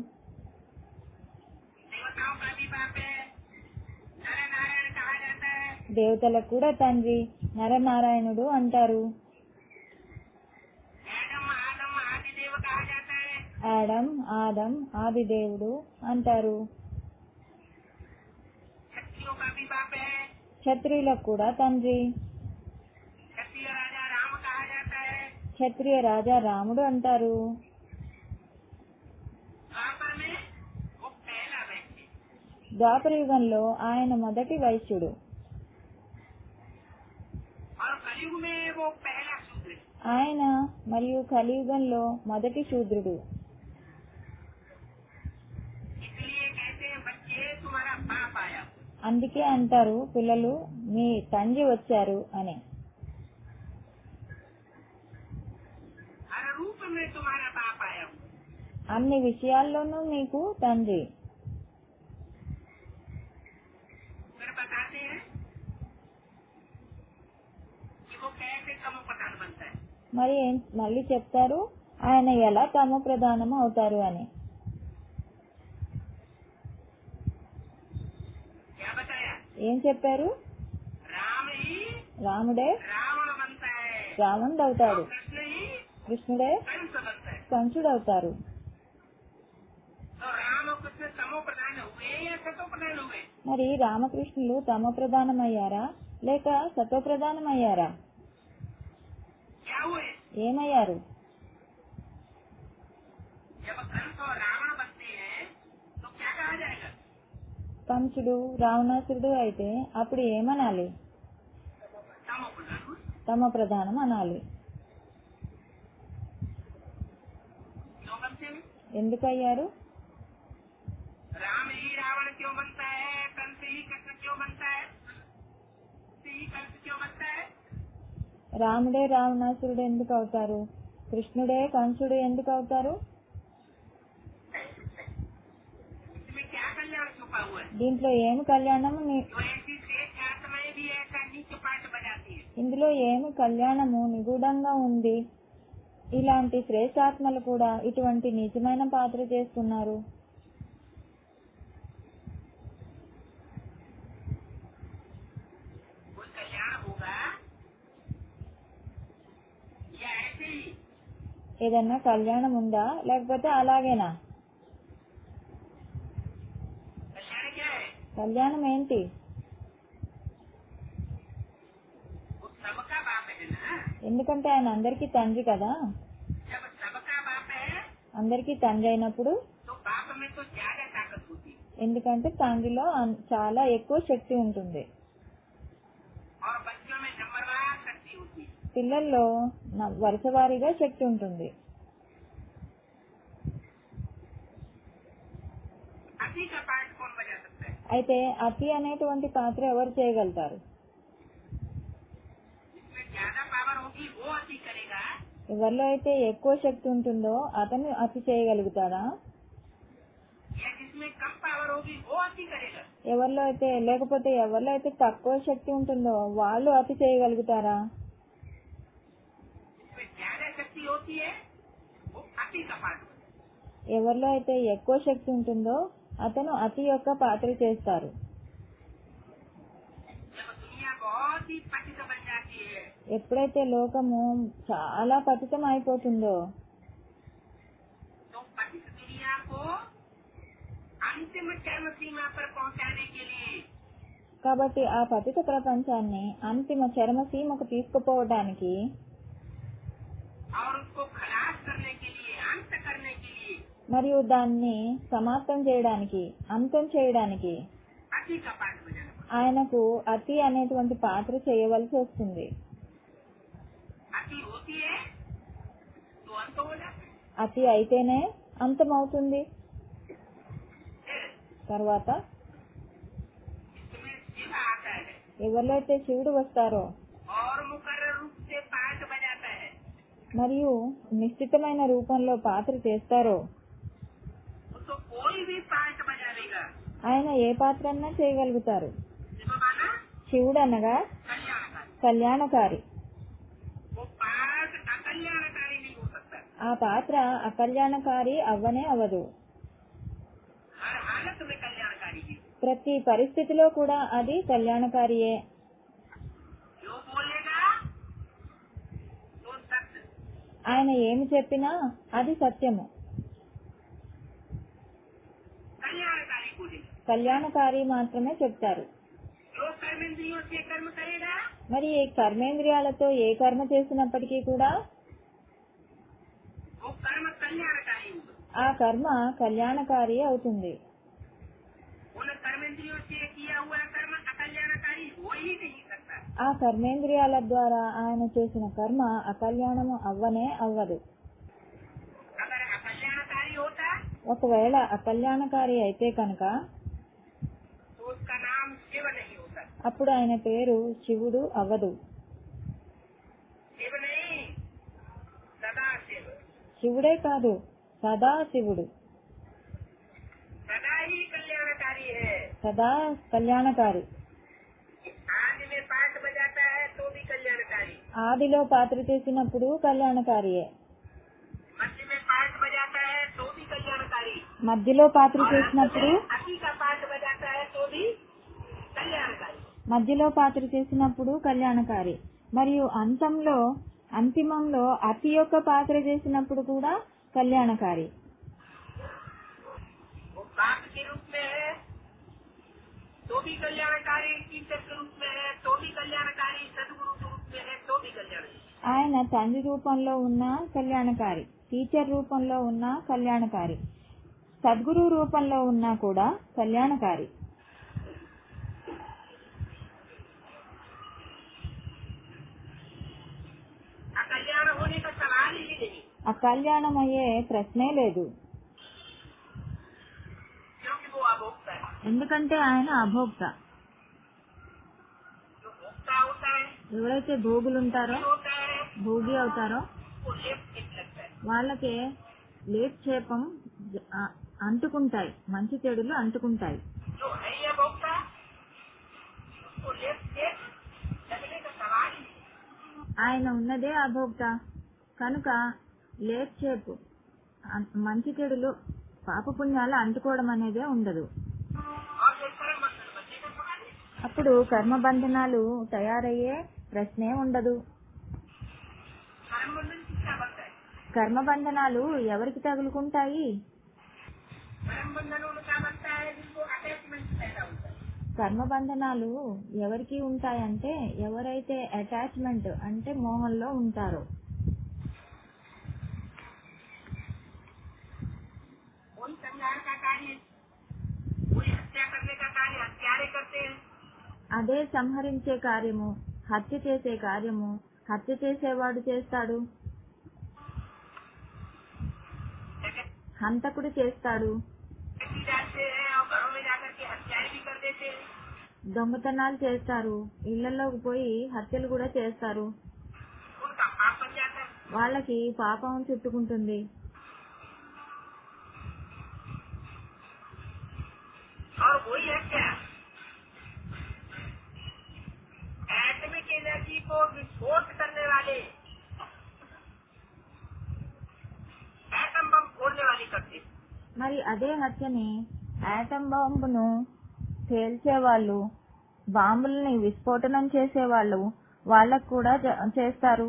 देवताओं का भी बाप है नर नारायण कहा जाता है దేవతలకు కూడా తండ్రి నరనారాయణుడు అంటారు एडम आदम आदि देव कहा जाता है ఆడం ఆదం ఆదిదేవుడు అంటారు क्षत्रियों का भी बाप है క్షత్రియులకు కూడా తండ్రి क्षत्रिय राजा राम कहा जाता है క్షత్రియ రాజా రాముడు అంటారు द्वापर में वो पहला व्यक्ति ద్వాపర యుగంలో ఆయన మొదటి వైశ్యుడు और कलयुग में वो पहला शूद्र ఆయన మరియు కలియుగంలో మొదటి శూద్రుడు इसलिए कहते हैं बच्चे तुम्हारा बाप आया అందుకే అంటారు పిల్లలు మీ తండ్రి వచ్చారు అని हर रूप में तुम्हारा बाप आया అన్ని విషయాల్లోనూ మీకు తండ్రి फिर बताते हैं कि वो कैसे कम प्रधान बनता है మరి ఏం- మళ్ళీ చెప్తారు ఆయన ఎలా తమ ప్రధానం అవుతారు అని क्या बताया ఏం చెప్పారు राम ही రాముడే रावण बनता है రావణుడు అవుతాడు और कृष्ण ही కృష్ణుడే कंस बनता है కంసుడు అవుతారు तो राम और कृष्ण समो प्रधान हुए या सतो प्रधान हुए మరి రామకృష్ణులు తమ ప్రధానం అయ్యారా లేక సత్వ ప్రధానం అయ్యారా क्या हुए ఏమయ్యారు जब कंस और रावण बनते हैं तो क्या कहा जाएगा కంసుడు రావణాసురుడు అయితే అప్పుడు ఏమనాలి समो प्रधान हुए। తమ ప్రధానం అనాలి क्यों बनते हैं ఎందుకయ్యారు राम ही रावण क्यों बनता है कंस ही कृष्ण क्यों बनता है कृष्ण ही कंस क्यों बनता है రాముడే రావణాసురుడు ఎందుకు అవుతారు కృష్ణుడే కంసుడు ఎందుకు అవుతారు इसमें क्या कल्याण छुपा हुआ है దీంట్లో ఏమి కళ్యాణము ని- जो ऐसी श्रेष्ठ आत्माएं भी ऐसा नीच पाठ बजाती है ఇందులో ఏమి కళ్యాణము నిగూఢంగా ఉంది ఇలాంటి శ్రేష్టాత్మలు కూడా ఇటువంటి నిజమైన పాత్ర చేస్తున్నారు कोई कल्याण होगा या ऐसे ही ఏదన్నా కళ్యాణం ఉందా లేకపోతే అలాగేనా कल्याण क्या है కళ్యాణం ఏంటి वो सबका बाप है ना ఎందుకంటే ఆయన అందరికీ తండ్రి కదా जब सबका बाप है అందరికీ తండ్రి అయినప్పుడు तो बाप में तो ज्यादा ताकत होती है ఎందుకంటే తండ్రిలో అన్- చాలా ఎక్కువ శక్తి ఉంటుంది और बच्चों में नंबरवार शक्ति होती है పిల్లల్లో న- వరుసవారీగా శక్తి ఉంటుంది अति का पाठ कौन बजा सकता है అయితే అతి అనేటువంటి పాత్ర ఎవరు చేయగలుగుతారు जिसमें ज्यादा पावर होगी वो अति करेगा ఎవరిలో అయితే ఎక్కువ శక్తి ఉంటుందో అతను అతి చేయగలుగుతాడా या जिसमें कम पावर होगी वो अति करेगा ఎవరిలో అయితే లేకపోతే ఎవరిలో అయితే తక్కువ శక్తి ఉంటుందో వాళ్ళు అతి చేయగలుగుతారా जिसमें ज्यादा शक्ति होती है वो अति का पाठ होता है ఎవరిలో అయితే ఎక్కువ శక్తి ఉంటుందో అతను అతి యొక్క పాత్ర చేస్తారు जब दुनिया बहुत ही पतित बन जाती है ఎప్పుడైతే లోకము చాలా పతితం అయిపోతుందో तो पतित दुनिया को अंतिम चरम सीमा पर पहुंचाने के लिए కాబట్టి ఆ పతిత ప్రపంచాన్ని అంతిమ చరమ సీమకు తీసుకుపోవడానికి और उसको खलास करने के लिए अंत करने के लिए మరియు దాన్ని సమాప్తం చేయడానికి అంతం చేయడానికి अति का पाठ बजाना पड़ता ఆయనకు అతి అనేటువంటి పాత్ర చేయవలసి వస్తుంది है। अति होती है तो अंत हो जाता है అతి అయితేనే అంతమవుతుంది फिर తర్వాత इसमें शिव आता है ఎవరిలో అయితే శివుడు వస్తారో और मुकर्र रूप से पाठ बजाता है మరియు నిశ్చితమైన రూపంలో పాత్ర చేస్తారో तो कोई भी पाठ बजा लेगा ఆయన ఏ పాత్ర అన్నా చేయగలుగుతారు शिव माना శివుడు అనగా कल्याणकारी కళ్యాణకారి वो पाठ अकल्याणकारी नहीं हो सकता ఆ పాత్ర అకళ్యాణకారి అవ్వనే అవ్వదు हर हालत में कल्याणकारी ही ప్రతి పరిస్థితిలో కూడా అది కళ్యాణకారియే जो बोलेगा तो सत्य ఆయన ఏమి చెప్పినా అది సత్యము कल्याणकारी बोलेगा కళ్యాణకారి మాత్రమే చెప్తారు जो कर्मेंद्रियों से कर्म करेगा మరి ఈ కర్మేంద్రియాలతో ఏ కర్మ చేసినప్పటికీ కూడా वो कर्म कल्याणकारी होगा ఆ కర్మ కళ్యాణకారి అవుతుంది उन कर्मेंद्रियों से किया हुआ कर्म अकल्याणकारी हो ही नहीं सकता ఆ కర్మేంద్రియాల ద్వారా ఆయన చేసిన కర్మ అకళ్యాణము అవ్వనే అవ్వదు अगर अकल्याणकारी होता ఒకవేళ అకళ్యాణకారి అయితే కనుక तो उसका नाम शिव नहीं होता అప్పుడు ఆయన పేరు శివుడు అవ్వదు शिव नहीं सदा शिव శివుడే కాదు సదా శివుడు सदा ही कल्याणकारी है సదా కళ్యాణకారి आज में पाठ बजाता है तो भी कल्याणकारी ఆదిలో పాత్ర చేసినప్పుడు కళ్యాణకారియే मध्य में पाठ बजाता है तो भी कल्याणकारी మధ్యలో పాత్ర और చేసినప్పుడు अंत में अति का पाठ बजाता है तो भी कल्याणकारी మధ్యలో పాత్ర చేసినప్పుడు కళ్యాణకారి మరియు అంతంలో అంతిమంలో అతి యొక్క పాత్ర చేసినప్పుడు కూడా కళ్యాణకారి वो बाप के रूप में है तो भी कल्याणकारी टीचर के रूप में है तो भी कल्याणकारी सदगुरु के रूप में है तो भी कल्याणकारी ఆయన తండ్రి రూపంలో ఉన్న కళ్యాణకారి టీచర్ రూపంలో ఉన్న కళ్యాణకారి సద్గురు రూపంలో ఉన్నా కూడా కళ్యాణకారి अकल्याण होने का सवाल ही नहीं అకళ్యాణం అయ్యే ప్రశ్నే లేదు क्योंकि वो अभोक्ता है ఎందుకంటే ఆయన అభోక్త जो भोक्ता होता है ఎవరైతే భోగులు ఉంటారో जो होता है భోగి అవుతారో वो लेप ठीक लगता है వాళ్ళకి లేక్షేపం జ- ఆ- అంటుకుంటాయి మంచి చెడులు అంటుకుంటాయి जो है ये भोक्ता उसको लेप ठीक लगने का सवाल ही नहीं ఆయన ఉన్నదే అభోక్త కనుక లేక్షేపు అం- మంచి చెడులు పాపపుణ్యాలు అంటుకోవడం అనేదే ఉండదు और जो कर्म बंधन बनने का सवाल नहीं అప్పుడు కర్మ బంధనాలు తయారయ్యే ప్రశ్నే ఉండదు कर्म बंधन किसका बनता है కర్మ బంధనాలు ఎవరికి తగులుకుంటాయి कर्म बंधन उनका बनता है जिनको अटैचमेंट पैदा होता है కర్మ బంధనాలు ఎవరికి ఉంటాయంటే ఎవరైతే అటాచ్మెంట్ అంటే మోహంలో ఉంటారో कोई संहार का कार्य कोई हत्या करने का कार्य हत्यारे करते हैं అదే సంహరించే కార్యము హత్య చేసే కార్యము హత్య చేసేవాడు చేస్తాడు लेकिन హంతకుడు చేస్తాడు व्यक्ति जाते हैं और घरों में जाकर के हत्याएं भी कर देते हैं దొంగతనాలు చేస్తారు ఇళ్లలోకి పోయి హత్యలు కూడా చేస్తారు उनका पाप बन जाता है వాళ్ళకి పాపం చుట్టుకుంటుంది और वही हत्या एटमिक एनर्जी को विस्फोट करने वाले एटम बम फोड़ने वाली करते हैं। మరి అదే హత్యని ఆటం బాంబును పేల్చేవాళ్ళు బాంబుల్ని విస్ఫోటనం చేసేవాళ్ళు వాళ్ళకు కూడా జ- చేస్తారు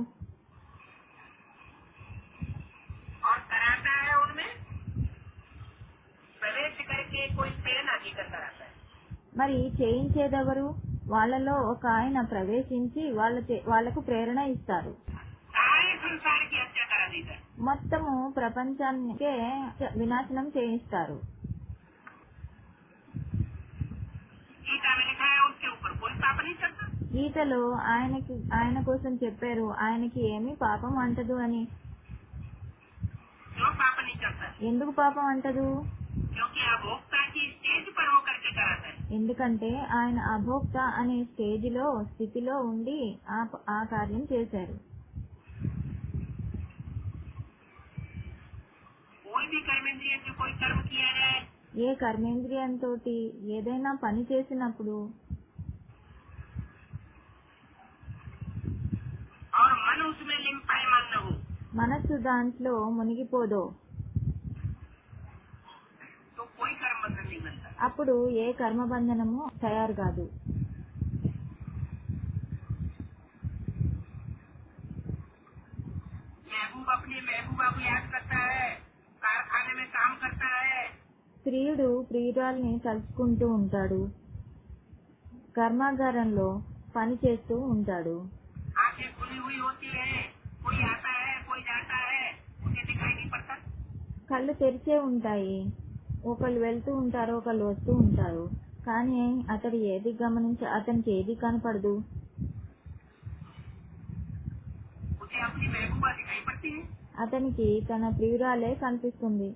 और कराता है उनमें प्रवेश करके कोई प्रेरणा भी करता रहता है మరి చేయించేదెవరు వాళ్ళలో ఒక ఆయన ప్రవేశించి వాళ్ళ చే- వాళ్ళకు ప్రేరణ ఇస్తారు सारे संसार की हत्या कराता देगा మొత్తము ప్రపంచానికే వినాశనం చేయిస్తారు गीता में लिखा है उसके ऊपर कोई पाप नहीं करता గీతలో ఆయనకి ఆయన కోసం చెప్పారు ఆయనకి ఏమీ పాపం అంటదు అని क्यों पाप नहीं करता ఎందుకు పాపం అంటదు क्योंकि अभोक्ता की स्टेज पर होकर के कराता है ఎందుకంటే ఆయన అభోక్త అనే స్టేజ్ లో స్థితిలో ఉండి ఆ ఆ కార్యం చేశారు कोई भी कर्मेंद्रिय से कोई कर्म किया जाए ఏ కర్మేంద్రియంతో ఏదైనా పని చేసినప్పుడు और मन उसमें लिम्पायमान न हो మనస్సు దాంట్లో మునిగిపోదో तो कोई कर्म बंधन नहीं बनता అప్పుడు ఏ కర్మబంధనము తయారు కాదు महबूब अपनी महबूबा को याद करता है कारखाने में काम करता है స్త్రీయుడు ప్రియురాల్ని తలుచుకుంటూ ఉంటాడు కర్మాగారంలో పని చేస్తూ ఉంటాడు आंखें खुली हुई होती है कोई आता है कोई जाता है उसे दिखाई नहीं पड़ता కళ్ళు తెరిచే ఉంటాయి ఒకళ్ళు వెళ్తూ ఉంటారు ఒకళ్ళు వస్తూ ఉంటారు కానీ అతడు ఏది గమనించి అతనికి ఏది కనపడదు उसे अपनी महबूबा दिखाई पड़ती है అతనికి తన ప్రియురాలే కనిపిస్తుంది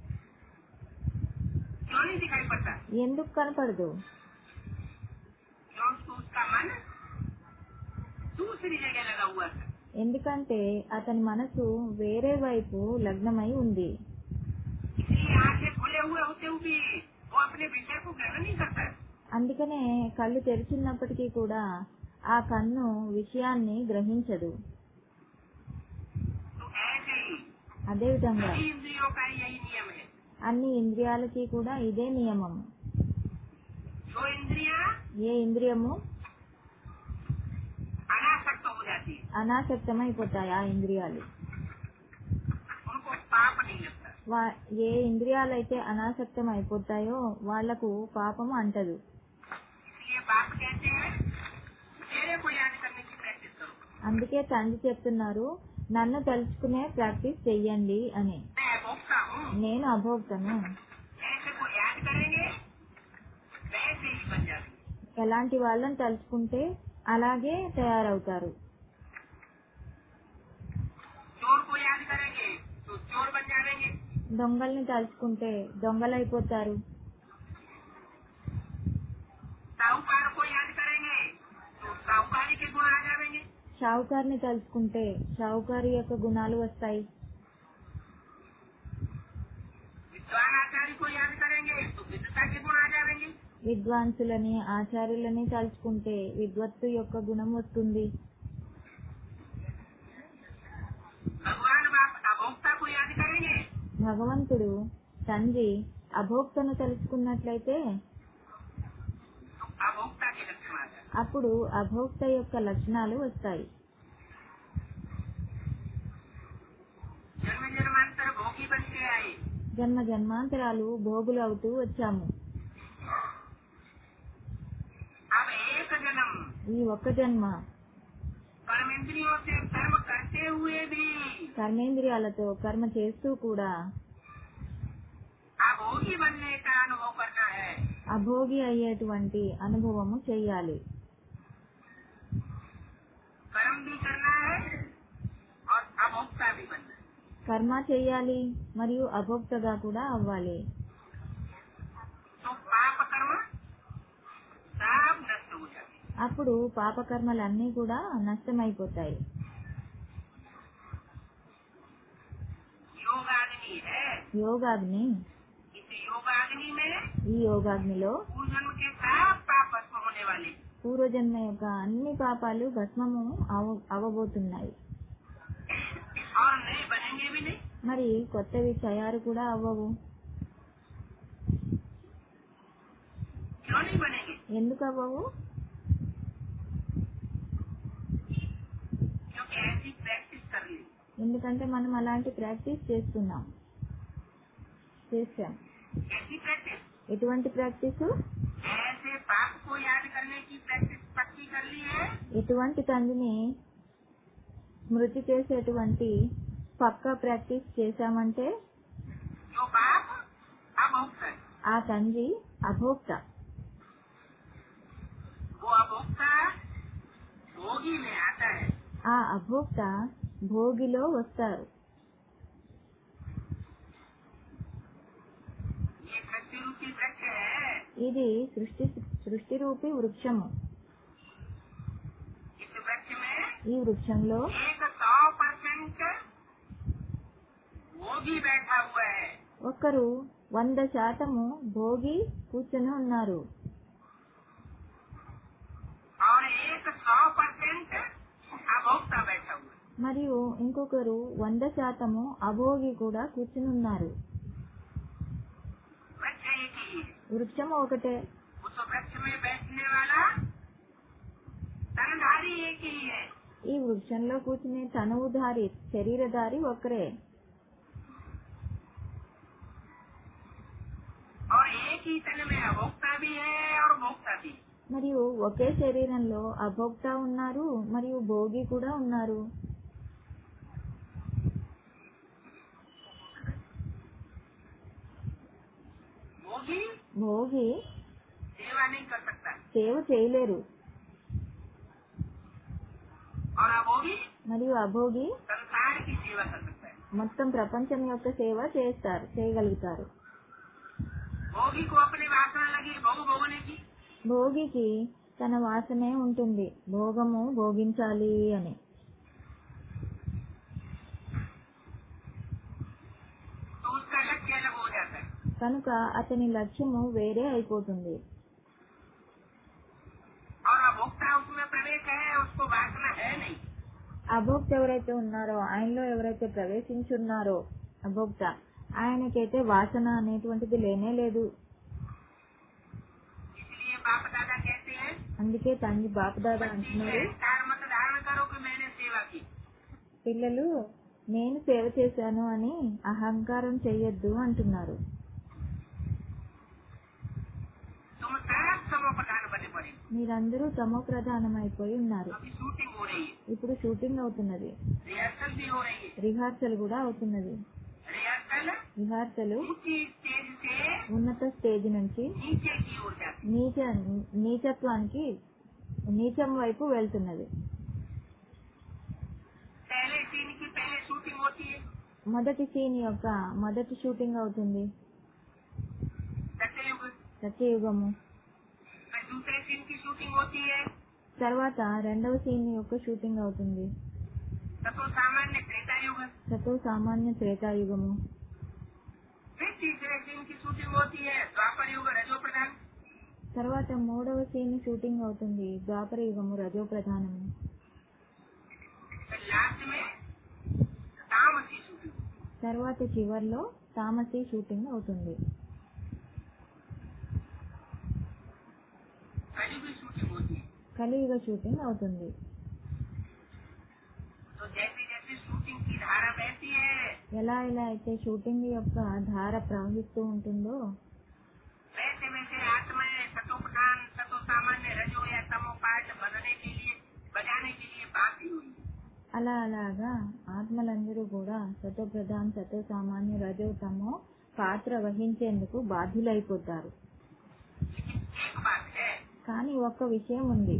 क्यों नहीं दिखाई पड़ता ఎందుకు కనపడదు क्योंकि उसका मन दूसरी जगह लगा हुआ था ఎందుకంటే అతని మనసు వేరే వైపు లగ్నమై ఉంది इसलिए आंखें खुले हुए होते हुए भी वो अपने विषय को ग्रहण नहीं करता है అందుకనే కళ్ళు తెరిచున్నప్పటికీ కూడా ఆ కన్ను విషయాన్ని గ్రహించదు तो ऐसे ही అదేవిధంగా सभी इंद्रियों का यही नियम है అన్ని ఇంద్రియాలకి కూడా ఇదే నియమం जो इंद्रिया ఏ ఇంద్రియము अनासक्त हो जाती है అనాసక్తమైపోతాయి ఆ ఇంద్రియాలు उनको पाप नहीं लगता వా- ఏ ఇంద్రియాలైతే అనాసక్తం అయిపోతాయో వాళ్లకు పాపం అంటదు इसलिए बाप कहते हैं मेरे को याद करने की प्रैक्टिस करो అందుకే తండ్రి చెప్తున్నారు నన్ను తలుచుకునే ప్రాక్టీస్ చెయ్యండి అని मैं भोगता हूँ నేను అభోక్తను ऐसे को याद करेंगे वैसे ही बन जाएंगे ఎలాంటి వాళ్ళని తలుచుకుంటే అలాగే తయారవుతారు चोर को याद करेंगे तो चोर बन जाएंगे దొంగల్ని తలుచుకుంటే దొంగలైపోతారు साहूकार को याद करेंगे तो साहूकारी के गुण आ जाएंगे షావుకారిని తలుచుకుంటే షావుకారి యొక్క గుణాలు వస్తాయి विद्वान आचार्य को याद करेंगे तो विद्वता के गुण आ जाएंगे విద్వాంసులని ఆచార్యులని తలుచుకుంటే విద్వత్తు యొక్క గుణం వస్తుంది भगवान बाप अभोक्ता को याद करेंगे భగవంతుడు తండ్రి అభోక్తను తెలుసుకున్నట్లయితే तो अभोक्ता के लक्षण आ जाए అప్పుడు అభోక్త యొక్క లక్షణాలు వస్తాయి जन्म जन्मांतर भोगी बन के आए జన్మ జన్మాంతరాలు భోగులు అవుతూ వచ్చాము अब एक जन्म ఈ ఒక్క జన్మ कर्म इंद्रियों से कर्म करते हुए भी కర్మేంద్రియాలతో కర్మ చేస్తూ కూడా अभोगी बनने का अनुभव करना है అభోగి అయ్యేటువంటి అనుభవము చెయ్యాలి कर्म भी करना है और अभोक्ता भी बनना है కర్మ చెయ్యాలి మరియు అభోక్తగా కూడా అవ్వాలి तो पाप कर्म सब नष्ट हो जाते हैं। అప్పుడు పాపకర్మలన్నీ కూడా నష్టమైపోతాయి योगाग्नि है యోగాగ్ని इस योगाग्नि में ఈ యోగాగ్నిలో पूर्व जन्म के सब पाप भस्म होने वाले పూర్వజన్మ యొక్క అన్ని పాపాలు భస్మము అవ- అవ్వబోతున్నాయి और नए बनेंगे भी नहीं మరి కొత్తవి తయారు కూడా అవ్వవు क्यों नहीं बनेंगे ఎందుకు అవ్వవు क्योंकि ऐसी प्रैक्टिस कर ली ఎందుకంటే మనం అలాంటి ప్రాక్టీస్ చేస్తున్నాం చేశాం ऐसी प्रैक्टिस ఎటువంటి ప్రాక్టీస్ ऐसे पाप को याद करने की प्रैक्टिस पक्की कर ली है ఎటువంటి తండ్రిని స్మృతి చేసేటువంటి పక్కా ప్రాక్టీస్ చేశామంటే जो बाप अभोक्ता है ఆ తండ్రి అభోక్త वो अभोक्ता भोगी में आता है ఆ అభోక్త భోగిలో వస్తారు ये सृष्टि रूपी वृक्ष है ఇది సృష్టి సృష్టి రూపి వృక్షము इस वृक्ष में ఈ వృక్షంలో एक सौ परसेंट भोगी बैठा हुआ है ఒకరు వంద శాతము భోగి కూర్చొని ఉన్నారు और एक सौ परसेंट अभोक्ता बैठा हुआ है మరియు ఇంకొకరు వంద శాతము అభోగి కూడా కూర్చుని ఉన్నారు वृक्ष एक ही है వృక్షము ఒకటే उस वृक्ष में बैठने वाला तनधारी एक ही है ఈ వృక్షంలో కూర్చునే తనువుధారి శరీరధారి ఒకరే और एक ही तन में अभोक्ता भी है और भोक्ता भी మరియు ఒకే శరీరంలో అభోక్త ఉన్నారు మరియు భోగి కూడా ఉన్నారు भोगी భోగి सेवा नहीं कर सकता సేవ చేయలేరు और अभोगी మరియు అభోగి संसार की सेवा कर सकता है మొత్తం ప్రపంచం యొక్క సేవ చేస్తారు చేయగలుగుతారు भोगी को अपनी वासना लगी भोग भोगने की భోగికి తన వాసనే ఉంటుంది భోగము భోగించాలి అని तो उसका लक्ष्य अलग हो जाता है కనుక అతని లక్ష్యము వేరే అయిపోతుంది और अभोक्ता उसमें प्रवेश है उसको वासना है नहीं అభోక్త ఎవరైతే ఉన్నారో ఆయనలో ఎవరైతే ప్రవేశించున్నారో అభోక్త ఆయనకైతే వాసన అనేటువంటిది లేనే లేదు इसलिए बाप दादा कहते हैं అందుకే తండ్రి బాపదాద बच्ची అంటున్నారు अहंकार मत धारण करो कि मैंने सेवा की పిల్లలు నేను సేవ చేశాను అని అహంకారం చెయ్యొద్దు అంటున్నారు तुम सब समो प्रधान बने पड़े మీరందరూ తమో ప్రధానమైపోయి ఉన్నారు अभी शूटिंग हो रही है ఇప్పుడు షూటింగ్ అవుతున్నది रिहर्सल भी हो रही है రిహార్సల్ కూడా అవుతున్నది रिहर्सल రిహార్సల్ ऊंची स्टेज से ఉన్నత స్టేజ్ నుంచి नीचे की ओर जाती నీచ నీచత్వానికి నీచం వైపు వెళ్తున్నది है पहले सीन की पहले शूटिंग होती है మొదటి సీన్ యొక్క మొదటి షూటింగ్ అవుతుంది सत्ययुग సత్యయుగము फिर दूसरे सीन की शूटिंग होती है తర్వాత రెండవ సీన్ యొక్క షూటింగ్ అవుతుంది तत्व सामान्य त्रेता युग సతో సామాన్య త్రేతాయుగము फिर तीसरे सीन की शूटिंग होती है द्वापर युग रजो प्रधान తర్వాత మూడవ సీన్ షూటింగ్ అవుతుంది ద్వాపర యుగము రజో ప్రధానము फिर लास्ट में तामसी शूटिंग తర్వాత చివర్లో తామసీ షూటింగ్ అవుతుంది कली भी शूटिंग होती है కలియుగ షూటింగ్ అవుతుంది तो जैसे जैसे शूटिंग की धारा बहती है ఎలా ఎలా అయితే షూటింగ్ యొక్క ధార ప్రవహిస్తూ ఉంటుందో वैसे वैसे आत्माएं सतो प्रधान सतो सामान्य रजो या तमो पाठ बनने के लिए बजाने के लिए बाकी हुई అలా అలాగా ఆత్మలందరూ కూడా సతో ప్రధాన్ సతో సామాన్య రజో తమో పాత్ర వహించేందుకు బాధ్యులైపోతారు लेकिन एक बात है కానీ ఒక్క విషయం ఉంది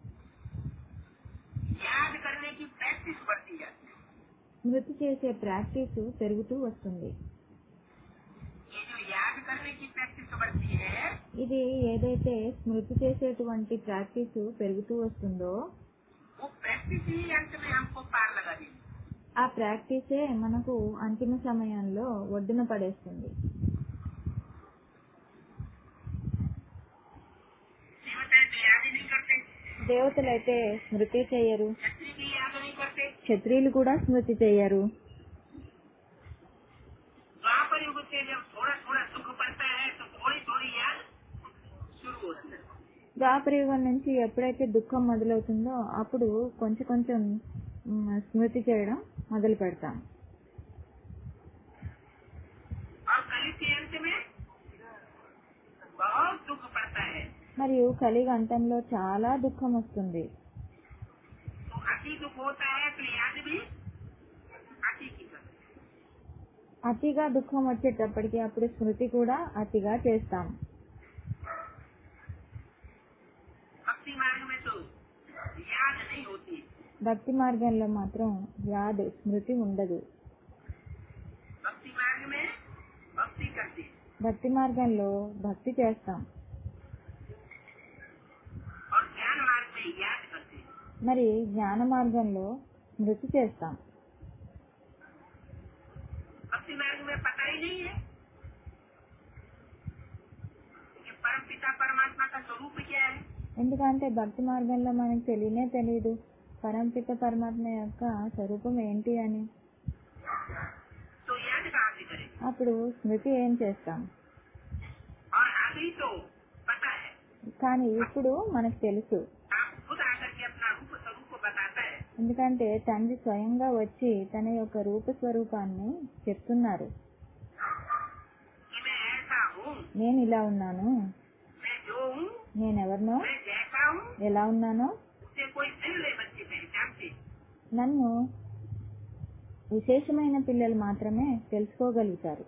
याद करने की प्रैक्टिस बढ़ती जाती है స్మృతి చేసే ప్రాక్టీస్ పెరుగుతూ వస్తుంది ये जो याद करने की प्रैक्टिस बढ़ती है ఇది ఏదైతే స్మృతి చేసేటువంటి ప్రాక్టీస్ పెరుగుతూ వస్తుందో वो प्रैक्टिस ही अंत में हमको पार लगा देगी ఆ ప్రాక్టీసే మనకు అంతిమ సమయంలో ఒడ్డున పడేస్తుంది देवता तो याद ही नहीं करते దేవతలైతే స్మృతి చేయరు छत्री की याद नहीं करते క్షత్రియులు కూడా స్మృతి చేయరు द्वापर युग से जब थोड़ा थोड़ा सुख पड़ता है तो थोड़ी थोड़ी याद शुरू होती है ద్వాపరయుగం నుంచి ఎప్పుడైతే దుఃఖం మొదలవుతుందో అప్పుడు కొంచెం కొంచెం మ్, స్మృతి చేయడం మొదలు పెడతాం और कली के अंत में बहुत दुख पड़ता है మరియు కలిగ అంతంలో చాలా దుఃఖం వస్తుంది तो अति दुख होता है तो याद भी अति की करते అతిగా దుఃఖం వచ్చేటప్పటికి అప్పుడు స్మృతి కూడా అతిగా చేస్తాం भक्ति मार्ग में तो याद नहीं होती భక్తి మార్గంలో మాత్రం యాద్ స్మృతి ఉండదు भक्ति मार्ग में भक्ति करती భక్తి మార్గంలో భక్తి చేస్తాం और ज्ञान मार्ग में याद करती మరి జ్ఞాన మార్గంలో స్మృతి చేస్తాం भक्ति मार्ग में पता ही नहीं है कि परम पिता परमात्मा का स्वरूप क्या है ఎందుకంటే భక్తి మార్గంలో మనకు తెలియనే తెలియదు పరంపిత పరమాత్మ యొక్క స్వరూపం ఏంటి అని तो याद कहाँ से करें అప్పుడు స్మృతి ఏం చేస్తాం और अभी तो पता है కానీ ఇప్పుడు మనకు తెలుసు आप खुद आकर के अपना रूप स्वरूप बताता है ఎందుకంటే తండ్రి స్వయంగా వచ్చి తన యొక్క రూప స్వరూపాన్ని చెప్తున్నారు कि मैं ऐसा हूँ నేను ఇలా ఉన్నాను मैं जो हूँ నేనెవరినో मैं जैसा हूँ ఎలా ఉన్నానో उसे कोई दिल ले बच्चे पहचानते నన్ను విశేషమైన పిల్లలు మాత్రమే తెలుసుకోగలుగుతారు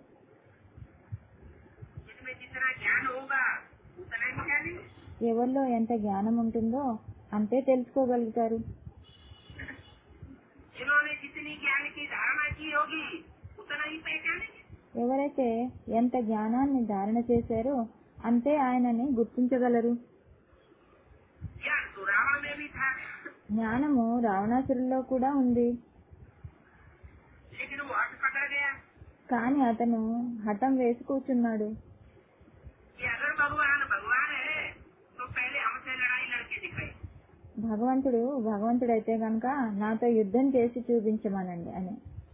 जिनमें जितना ज्ञान होगा उतना ही जानेंगे ఎవరిలో ఎంత జ్ఞానం ఉంటుందో అంతే తెలుసుకోగలుగుతారు जिन्होंने जितनी ज्ञान की धारणा की होगी उतना ही पहचानेंगे ఎవరైతే ఎంత జ్ఞానాన్ని ధారణ చేశారో అంతే ఆయనని గుర్తించగలరు ज्ञान तो रावण में भी था జ్ఞానము రావణాసురుల్లో కూడా ఉంది लेकिन वो हट पकड़ गया కానీ అతను హఠం వేసి కూర్చున్నాడు कि अगर भगवान भगवान है तो पहले हमसे लड़ाई लड़के दिखाए భగవంతుడు భగవంతుడైతే గనక నాతో యుద్ధం చేసి చూపించమనండి అని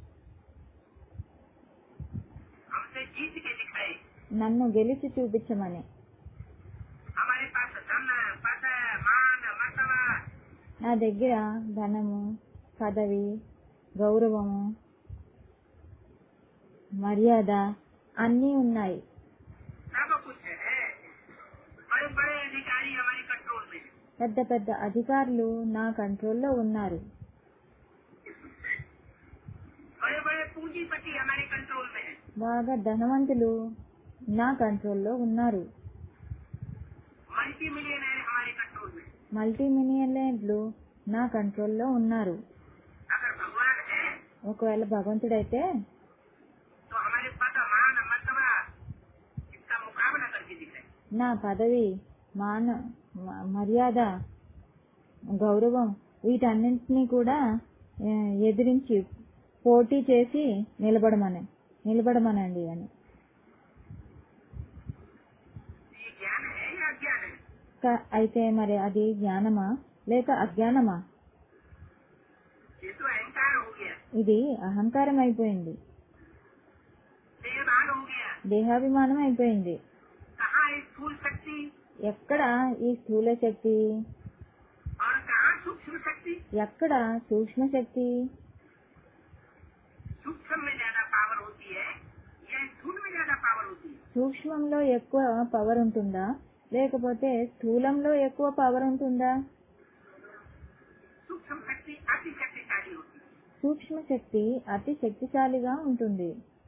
हमसे जीत के दिखाए నన్ను గెలిచి చూపించమని हमारे पास धन पद मान मतवा నా దగ్గర ధనము పదవి గౌరవము మర్యాద అన్నీ ఉన్నాయి सब कुछ है बड़े बड़े अधिकारी हमारे कंट्रोल में हैं। పెద్ద పెద్ద అధికారులు నా కంట్రోల్లో ఉన్నారు बड़े बड़े पूंजीपति हमारे कंट्रोल में हैं। బాగా ధనవంతులు నా కంట్రోల్లో ఉన్నారు मल्टी मिलियनर हमारे कंट्रोल में हैं। మల్టీ మిలియనర్లు నా కంట్రోల్లో ఉన్నారు अगर भगवान है ఒకవేళ భగవంతుడైతే तो हमारे पद मान मतवा इसका मुकाबला करके दिखाए నా పదవి మాన మ- మర్యాద గౌరవం వీటన్నింటినీ కూడా ఆ, ఎదిరించి పోటీ చేసి నిలబడమని నిలబడమనండి అని ये ज्ञान है या अज्ञान है క- అయితే మరి అది జ్ఞానమా లేక అజ్ఞానమా ये तो अहंकार हो गया ఇది అహంకారం అయిపోయింది देहभान हो गया దేహాభిమానం అయిపోయింది कहाँ है स्थूल शक्ति ఎక్కడ ఈ స్థూల శక్తి और कहाँ सूक्ष्म शक्ति ఎక్కడ సూక్ష్మ శక్తి सूक्ष्म में ज्यादा पावर होती है या स्थूल में ज्यादा पावर होती है సూక్ష్మంలో ఎక్కువ పవర్ ఉంటుందా లేకపోతే స్థూలంలో ఎక్కువ పవర్ ఉంటుందా सूक्ष्म शक्ति अति शक्तिशाली होती है సూక్ష్మ శక్తి అతి శక్తిశాలిగా ఉంటుంది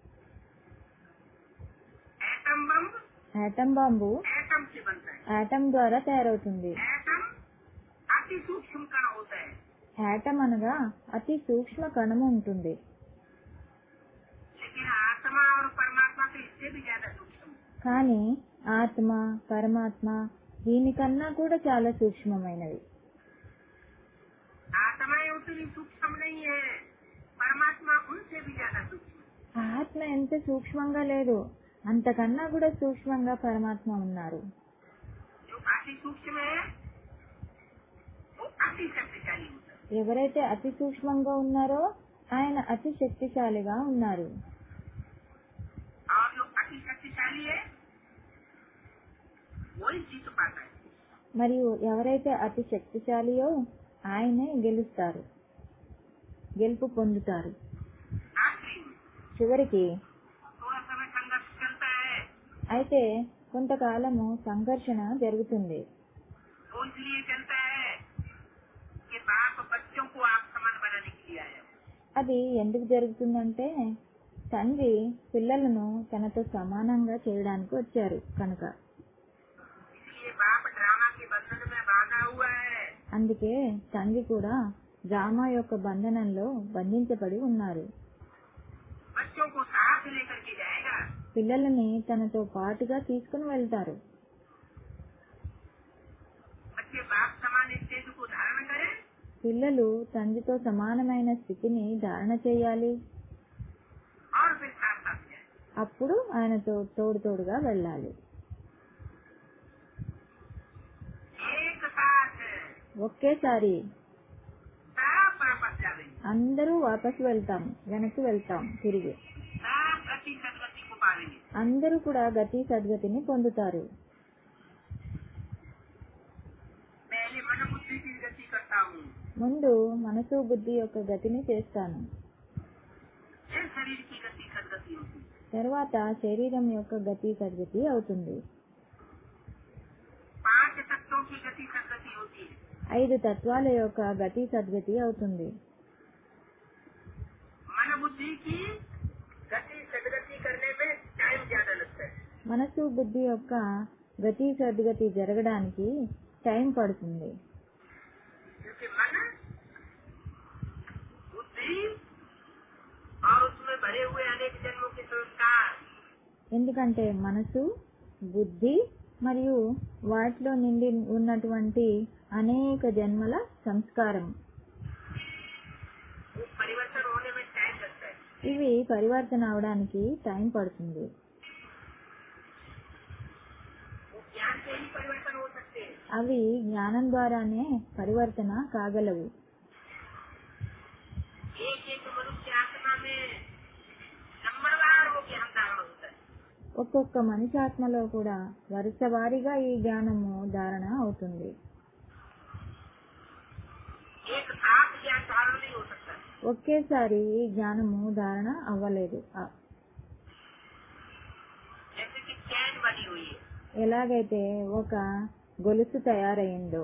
atom bomb atom bomb atom से बनता है ఆటం ద్వారా తయారవుతుంది एटम अति सूक्ष्म कण होता है ఆటం అనగా అతి సూక్ష్మ కణము ఉంటుంది लेकिन आत्मा और परमात्मा तो इससे भी ज्यादा सूक्ष्म है। కానీ ఆత్మ పరమాత్మ దీనికన్నా కూడా చాలా సూక్ష్మమైనవి आत्माएं उतनी सूक्ष्म नहीं है परमात्मा उनसे भी ज्यादा सूक्ष्म है ఆత్మ ఎంత సూక్ష్మంగా లేదు అంతకన్నా కూడా సూక్ష్మంగా పరమాత్మ ఉన్నారు जो अति सूक्ष्म है वो अति शक्तिशाली होता है ఎవరైతే అతి సూక్ష్మంగా ఉన్నారో ఆయన అతి శక్తిశాలిగా ఉన్నారు और जो अति शक्तिशाली है वही जीत पाता है మరియు ఎవరైతే అతి శక్తిశాలియో ఆయనే గెలుస్తారు గెలుపు పొందుతారు आखिरी में చివరికి थोड़ा समय संघर्ष चलता है అయితే కొంతకాలము సంఘర్షణ జరుగుతుంది तो इसलिए चलता है कि बाप बच्चों को आप समान बनाने के लिए आया है। అది ఎందుకు జరుగుతుందంటే తండ్రి పిల్లలను తనతో సమానంగా చేయడానికి వచ్చారు కనుక इसलिए बाप ड्रामा के बंधन में बांधा हुआ है అందుకే తండ్రి కూడా డ్రామా యొక్క బంధనంలో బంధించబడి ఉన్నారు बच्चों को साथ लेकर के जाएगा పిల్లలని తనతో పాటుగా తీసుకుని వెళ్తారు बच्चे बाप समान स्टेज को धारण करें పిల్లలు తండ్రితో సమానమైన స్థితిని ధారణ చేయాలి और फिर साथ साथ जाए అప్పుడు ఆయనతో తోడు తోడుగా వెళ్ళాలి एक साथ ఒకేసారి सब वापस जा रही అందరూ వాపసు వెళ్తాం వెనక్కి వెళ్తాం తిరిగి सब गति सदगति को पालेंगे అందరూ కూడా గతి సద్గతిని పొందుతారు पहले मन बुद्धि की गति करता हूँ ముందు మనసు బుద్ధి యొక్క గతిని చేస్తాను फिर शरीर की गति सदगति होती है తర్వాత శరీరం యొక్క గతి సద్గతి అవుతుంది पांच तत्वों की गति सदगति होती है ఐదు తత్వాల యొక్క గతి సద్గతి అవుతుంది मन बुद्धि की गति सदगति करने में टाइम ज्यादा लगता है మనసు బుద్ధి యొక్క గతి సద్గతి జరగడానికి టైం పడుతుంది क्योंकि मन बुद्धि और उसमें भरे हुए अनेक जन्मों के संस्कार ఎందుకంటే మనసు బుద్ధి మరియు వాటిలో నిండి ఉన్నటువంటి అనేక జన్మల సంస్కారం वो परिवर्तन होने में टाइम लगता है ఇవి పరివర్తన అవడానికి టైం పడుతుంది वो ज्ञान से ही परिवर्तन हो सकते हैं అవి జ్ఞానం ద్వారానే పరివర్తన కాగలవు एक एक मनुष्य आत्मा में नंबरवार वो ज्ञान धारण होता है ఒక్కొక్క మనిషి ఆత్మలో కూడా వరుస వారీగా ఈ జ్ఞానము ధారణ అవుతుంది एक साथ ज्ञान धारण नहीं हो सकता ఒకేసారి ఈ జ్ఞానము ధారణ అవ్వలేదు ఆ- जैसे कि चैन बनी हुई है ఎలాగైతే ఒక గొలుసు తయారైందో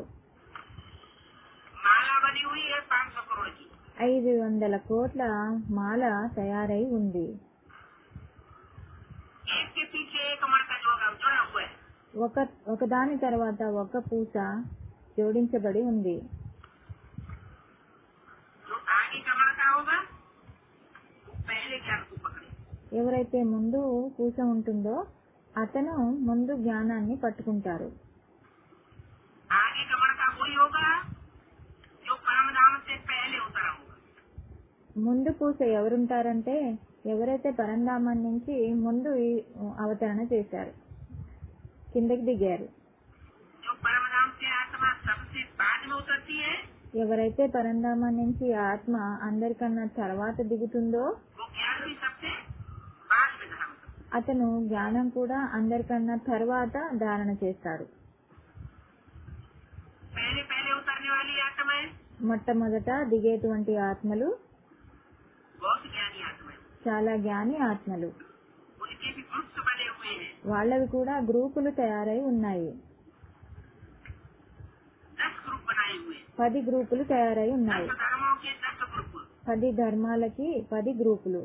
माला बनी हुई है पाँच सौ करोड़ की ఐదు వందల కోట్ల మాల తయారై ఉంది एक के पीछे एक मणका जोड़ा जुड़ा हुआ है ఒక ఒకదాని తర్వాత ఒక పూస జోడించబడి ఉంది जो आगे का मणका होगा वो पहले ज्ञान को पकड़े ఎవరైతే ముందు పూస ఉంటుందో అతను ముందు జ్ఞానాన్ని పట్టుకుంటారు आगे का मणका वही होगा जो परम धाम से पहले उतरा होगा ముందు పూస ఎవరుంటారంటే ఎవరైతే పరంధామం నుంచి ముందు ఈ అవతరణ చేశారు కిందకి దిగారు जो परम धाम से आत्मा सबसे बाद में उतरती है ఎవరైతే పరంధామం నుంచి ఆత్మ అందరికన్నా తర్వాత దిగుతుందో वो ज्ञान भी सबसे बाद में धारण करता है। అతను జ్ఞానం కూడా అందరికన్నా తర్వాత ధారణ చేస్తాడు पहले पहले उतरने वाली आत्माएं మొట్టమొదట దిగేటువంటి ఆత్మలు बहुत ज्ञानी आत्माएं చాలా జ్ఞాని ఆత్మలు उनके भी ग्रुप्स बने हुए हैं వాళ్ళవి కూడా గ్రూపులు తయారై ఉన్నాయి दस ग्रुप बनाए हुए हैं పది గ్రూపులు తయారై ఉన్నాయి दस धर्मों के दस ग्रुप పది ధర్మాలకి పది గ్రూపులు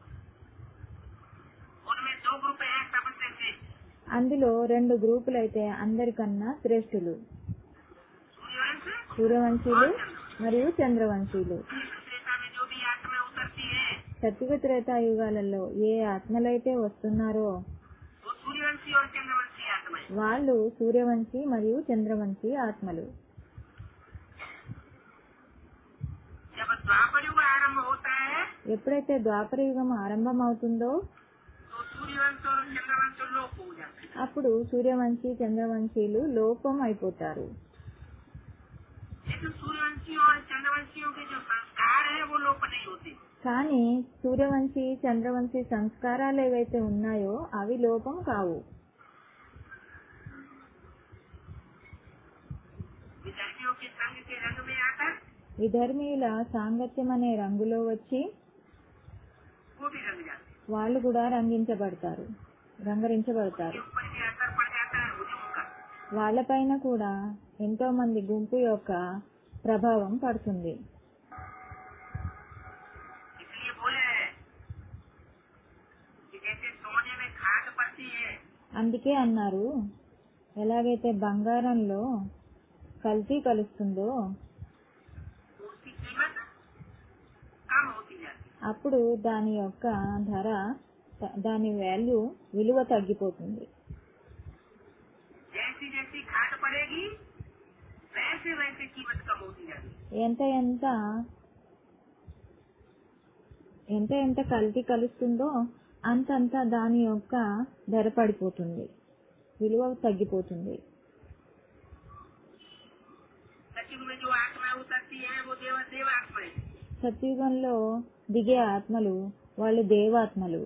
उनमें दो ग्रुप हैं सबसे श्रेष्ठ అందులో రెండు గ్రూపులు అయితే అందరికన్నా శ్రేష్ఠులు सूर्यवंश సూర్యవంశీయులు మరియు చంద్రవంశీయులు त्रेता में जो भी आत्मा उतरती है సత్యుగ త్రేతాయుగాలలో ఏ ఆత్మలైతే వస్తున్నారో वो सूर्यवंशी और चंद्रवंशी आत्माएं వాళ్ళు సూర్యవంశీ మరియు చంద్రవంశీ ఆత్మలు जब द्वापर युग आरंभ होता है ఎప్పుడైతే ద్వాపర యుగం ఆరంభం అవుతుందో तो सूर्यवंश और चंद्रवंश लोप हो जाते हैं అప్పుడు సూర్యవంశీ చంద్రవంశీలు లోపం అయిపోతారు लेकिन सूर्यवंशियों और चंद्रवंशियों के जो संस्कार है वो लोप नहीं होते కానీ సూర్యవంశీ చంద్రవంశీ సంస్కారాలు ఏవైతే ఉన్నాయో అవి లోపం కావు विद्यार्थियों के संग के रंग में आकर విధర్మీయుల సాంగత్యం అనే రంగులో వచ్చి वो भी रंग जाते हैं వాళ్ళు కూడా రంగించబడతారు రంగరించబడతారు के ऊपर भी असर पड़ जाता है हुजूम का వాళ్ళపైన కూడా ఎంతో మంది గుంపు యొక్క ప్రభావం పడుతుంది इसलिए बोले అందుకే అన్నారు ఎలాగైతే బంగారంలో కల్తీ కలుస్తుందో तो उसकी कीमत कम होती जाती है అప్పుడు దాని యొక్క ధర త- దాని వాల్యూ విలువ తగ్గిపోతుంది जैसी जैसी खाद पड़ेगी वैसे वैसे कीमत कम होती जाती है ఎంత ఎంత ఎంత ఎంత కల్తీ కలుస్తుందో అంతంత దాని యొక్క ధర పడిపోతుంది విలువ తగ్గిపోతుంది सचिव में जो आत्माएं उतरती है वो देव देव आत्माएं हैं। సత్యుగంలో దిగే ఆత్మలు వాళ్ళు దేవాత్మలు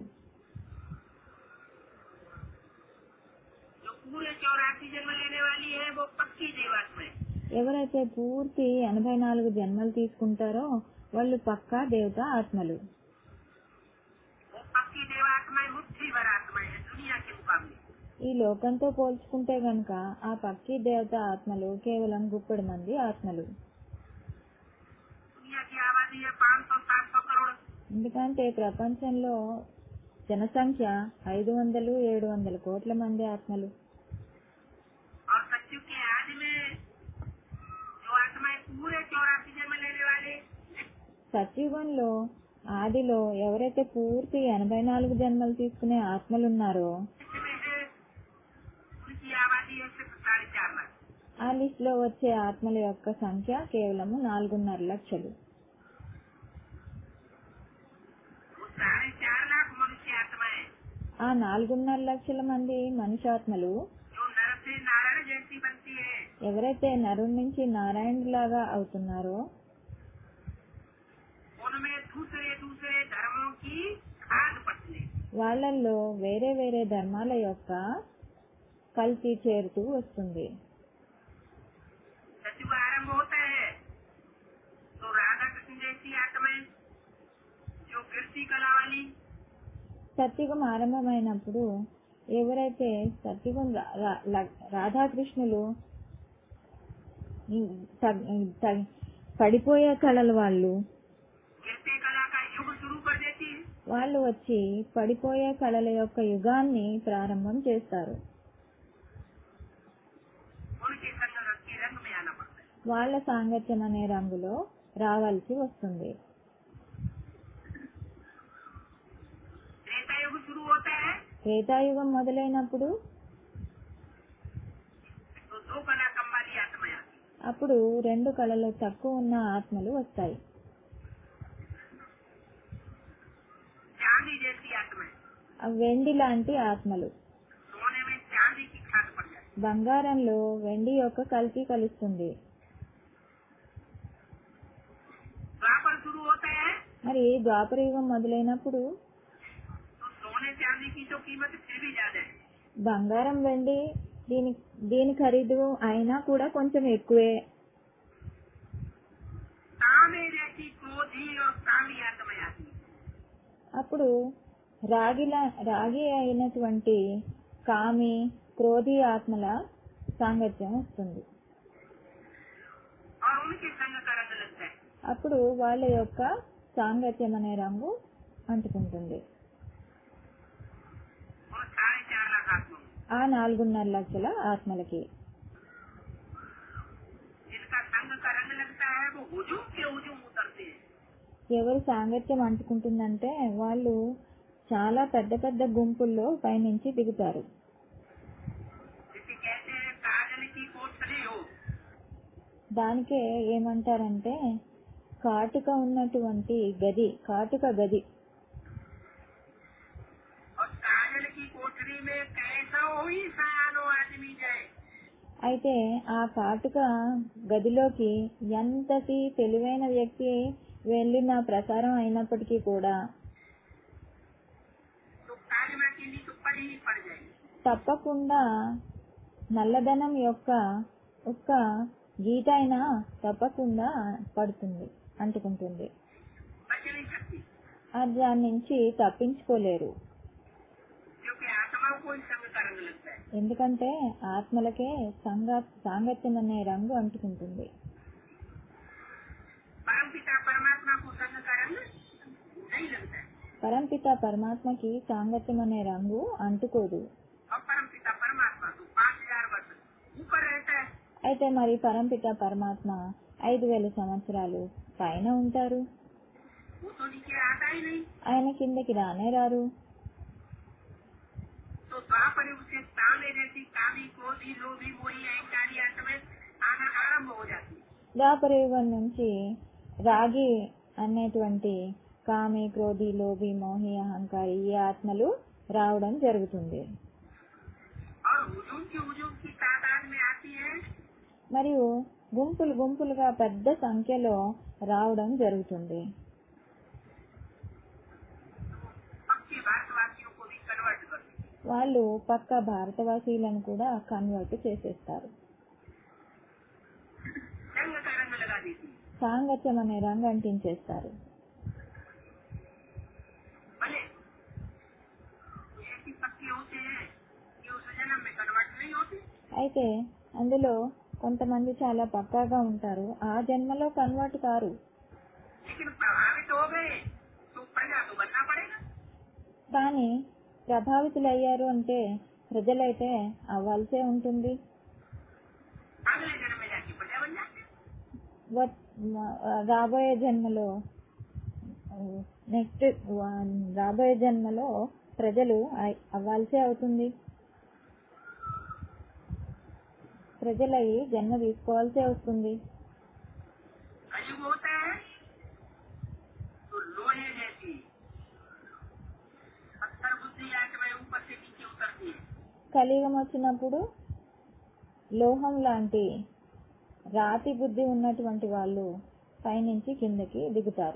जो पूरे चौरासी जन्म लेने वाली है वो पक्की देवात्मा है ఎవరైతే పూర్తి ఎనభై నాలుగు జన్మలు తీసుకుంటారో వాళ్ళు పక్కా దేవత ఆత్మలు वो पक्की देवात्माएं मुट्ठी भर आत्माएं हैं दुनिया के मुकाबले ఈ లోకంతో పోల్చుకుంటే గనక ఆ పక్కి దేవత ఆత్మలు కేవలం గుప్పడి మంది ఆత్మలు दुनिया की आबादी है पाँच सौ सात सौ करोड़ ఎందుకంటే ప్రపంచంలో జనసంఖ్య ఐదు వందలు ఏడు వందల కోట్ల మంది ఆత్మలు और सचिव के आदि में जो आत्माएं पूरे चौरासी जन्म लेने वाले సత్యుగంలో ఆదిలో ఎవరైతే పూర్తి ఎనభై నాలుగు జన్మలు తీసుకునే ఆత్మలు ఉన్నారో इसमें है उनकी आबादी है सिर्फ साढ़े चार लाख ఆ లిస్ట్ లో వచ్చే ఆత్మల యొక్క సంఖ్య కేవలము నాలుగున్నర లక్షలు वो साढ़े चार लाख मनुष्य आत्माएं ఆ నాలుగున్నర లక్షల మంది మనుషాత్మలు जो नर से नारायण जैसी बनती है ఎవరైతే నరుడి నుంచి నారాయణులాగా అవుతున్నారో उनमें दूसरे दूसरे धर्मों की खाद पड़ती है వాళ్ళల్లో వేరే వేరే ధర్మాల యొక్క కల్తీ చేరుతూ వస్తుంది सचिव आरंभ होता है तो राधा कृष्ण जैसी आत्माएं जो कृषि कला वाली సత్యుగం ఆరంభమైనప్పుడు ఎవరైతే సత్యుగం రా- రా- ల- రాధాకృష్ణులు ఈ త- త- పడిపోయే కళల వాళ్ళు गिरते कला का युग शुरू कर देती है వాళ్ళు వచ్చి పడిపోయే కళల యొక్క యుగాన్ని ప్రారంభం చేస్తారు उनके संग के रंग में आना पड़ता है వాళ్ళ సాంగత్యం అనే రంగులో రావాల్సి వస్తుంది त्रेता युग शुरू होता है త్రేతాయుగం మొదలైనప్పుడు तो दो कला कम वाली आत्माएं आती हैं। అప్పుడు రెండు కళలు తక్కువ ఉన్న ఆత్మలు వస్తాయి चांदी जैसी आत्माएं అవి వెండి లాంటి ఆత్మలు सोने में चांदी की खाद पड़ जाती బంగారంలో వెండి యొక్క కల్తీ కలుస్తుంది है। द्वापर शुरू होता है మరి ద్వాపర యుగం మొదలైనప్పుడు तो सोने चांदी की तो कीमत फिर भी ज्यादा है బంగారం వెండి దీని దీని ఖరీదు అయినా కూడా కొంచెం ఎక్కువే कामे जैसी क्रोधी और कामी आत्माएं आती हैं। అప్పుడు రాగిల రాగి అయినటువంటి కామి క్రోధి ఆత్మల సాంగత్యం వస్తుంది और उनके संग का रंग लगता है అప్పుడు వాళ్ళ యొక్క సాంగత్యం అనే రంగు అంటుకుంటుంది और साढ़े चार लाख आत्मा ఆ నాలుగున్నర లక్షల ఆత్మలకి जिनका संग का रंग लगता है वो हुजूम के हुजूम उतरते हैं ఎవరు సాంగత్యం అంటుకుంటుందంటే వాళ్ళు చాలా పెద్ద పెద్ద గుంపుల్లో పైనుంచి దిగుతారు जिसे कहते हैं काजल की कोठरी हो దానికే ఏమంటారంటే కాటుక ఉన్నటువంటి గది కాటుక గది और काजल की कोठरी में कैसा ही सयानो आदमी जाए అయితే ఆ కాటుక గదిలోకి ఎంతటి తెలివైన వ్యక్తి వెళ్ళిన ప్రసారం అయినప్పటికీ కూడా तो कालिमा की नींद पड़ ही पड़ जाएगी తప్పకుండా నల్లధనం యొక్క ఒక్క గీత అయినా తప్పకుండా పడుతుంది అంటుకుంటుంది बच नहीं सकती అది దాని నుంచి తప్పించుకోలేరు क्योंकि आत्माओं को ही संग का रंग लगता है ఎందుకంటే ఆత్మలకే సంగ సాంగత్యం అనే రంగు అంటుకుంటుంది परम पिता परमात्मा को संग का रंग नहीं लगता है పరంపిత పరమాత్మకి సాంగత్యం అనే రంగు అంటుకోదు और परम पिता అయితే మరి పరంపిత పరమాత్మ ఐదు వేల సంవత్సరాలు పైన ఉంటారు वो तो नीचे आता ही नहीं ఆయన కిందకి రానే రారు तो द्वापर युग से तामे जैसी कामी क्रोधी लोभी मोही अहंकारी अंत में आना आरंभ हो जाती है ద్వాపర యుగం నుంచి రాగి అనేటువంటి కామి క్రోధి లోభి మోహి అహంకారి ఈ ఆత్మలు రావడం జరుగుతుంది और हुजूम की हुजूम की तादाद में आती है మరియు గుంపులు గుంపులుగా పెద్ద సంఖ్యలో రావడం జరుగుతుంది पक्के भारतवासियों को भी कन्वर्ट कर देती है। వాళ్ళు పక్క భారతవాసీలను కూడా కన్వర్ట్ చేసేస్తారు रंग का रंग लगा देती है సాంగత్యం అనే రంగు అంటించేస్తారు भले ऐसी पक्के होते हैं कि उस जन्म में कन्वर्ट नहीं होते అయితే అందులో కొంతమంది చాలా పక్కాగా ఉంటారు ఆ జన్మలో కన్వర్ట్ కారు लेकिन प्रभावित हो गए तो प्रजा तो बनना पड़ेगा కానీ ప్రభావితులయ్యారు అంటే ప్రజలైతే అవ్వాల్సే ఉంటుంది अगले जन्म में जाके प्रजा बन जाते हैं। వ- మ- రాబోయే జన్మలో నెక్స్ట్ రాబోయే జన్మలో ప్రజలు అయ్- అవ్వాల్సే అవుతుంది ప్రజలయ్యి జన్మ తీసుకోవాల్సే వస్తుంది कलयुग होता है तो लोहे जैसी पत्थर बुद्धि आत्माएं ऊपर से नीचे उतरती है కలియుగం వచ్చినప్పుడు లోహం లాంటి రాతి బుద్ధి ఉన్నటువంటి వాళ్ళు పైనుంచి కిందకి దిగుతారు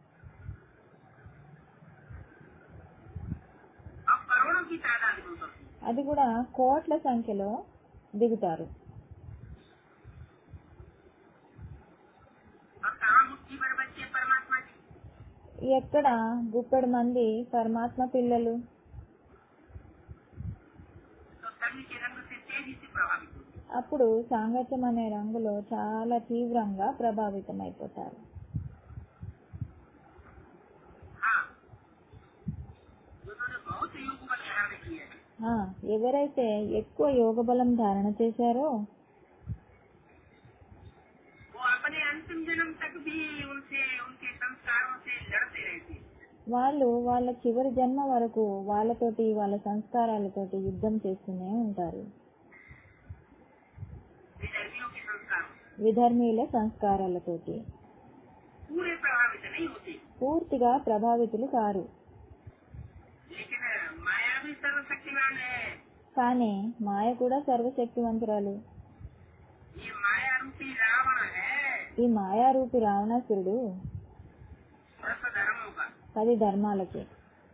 अब करोड़ों की तादाद में उतरती है అది కూడా కోట్ల సంఖ్యలో దిగుతారు और कहाँ मुट्ठी भर बच्चे परमात्मा की ఎక్కడ గుప్పెడు మంది పరమాత్మ పిల్లలు तो संघ के रंग से तेजी से प्रभावित होती है అప్పుడు సాంగత్యం అనే రంగులో చాలా తీవ్రంగా ప్రభావితమైపోతారు हाँ जिन्होंने बहुत युग बल धारण किए हैं ఆ, ఎవరైతే ఎక్కువ యోగ బలం ధారణ చేశారో वो अपने अंतिम जन्म तक भी उनसे उनके संस्कारों से लड़ते रहते हैं వాళ్ళు వాళ్ళ చివరి జన్మ వరకు వాళ్ళతోటి వాళ్ళ సంస్కారాలతోటి యుద్ధం చేస్తూనే ఉంటారు विदर्भियों के संस्कारों से। విధర్మీల సంస్కారాలతోటి पूरे प्रभावित नहीं होते పూర్తిగా ప్రభావితులు కారు लेकिन माया भी सर्वशक्तिमान है కానీ మాయ కూడా సర్వశక్తివంతురాలు ये माया रूपी रावण है ఈ మాయారూపి రావణాసురుడు दस धर्मों का పది ధర్మాలకి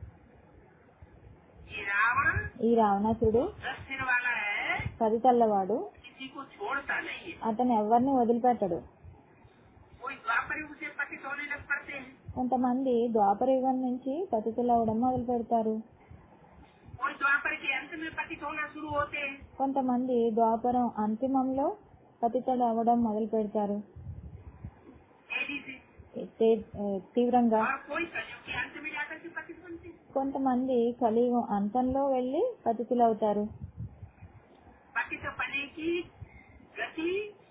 ये रावण ఈ రావణాసురుడు दस सिर वाला है పది తల్లవాడు किसी को छोड़ता नहीं है అతను ఎవరిని వదిలిపెట్టడు कोई द्वापर युग से पतित होने लग पड़ते हैं కొంతమంది ద్వాపర యుగం నుంచి పతితులవడం మొదలు పెడతారు कोई द्वापर के अंत में पतित होना शुरू होते हैं కొంతమంది ద్వాపరం అంతిమంలో పతితులు అవ్వడం మొదలు పెడతారు तेजी से తే- ఏ, తీవ్రంగా और कोई कलयुग के अंत में जाकर के पतित बनते हैं కొంతమంది కలియుగం అంతంలో వెళ్లి పతితులవుతారు पतित पने की गति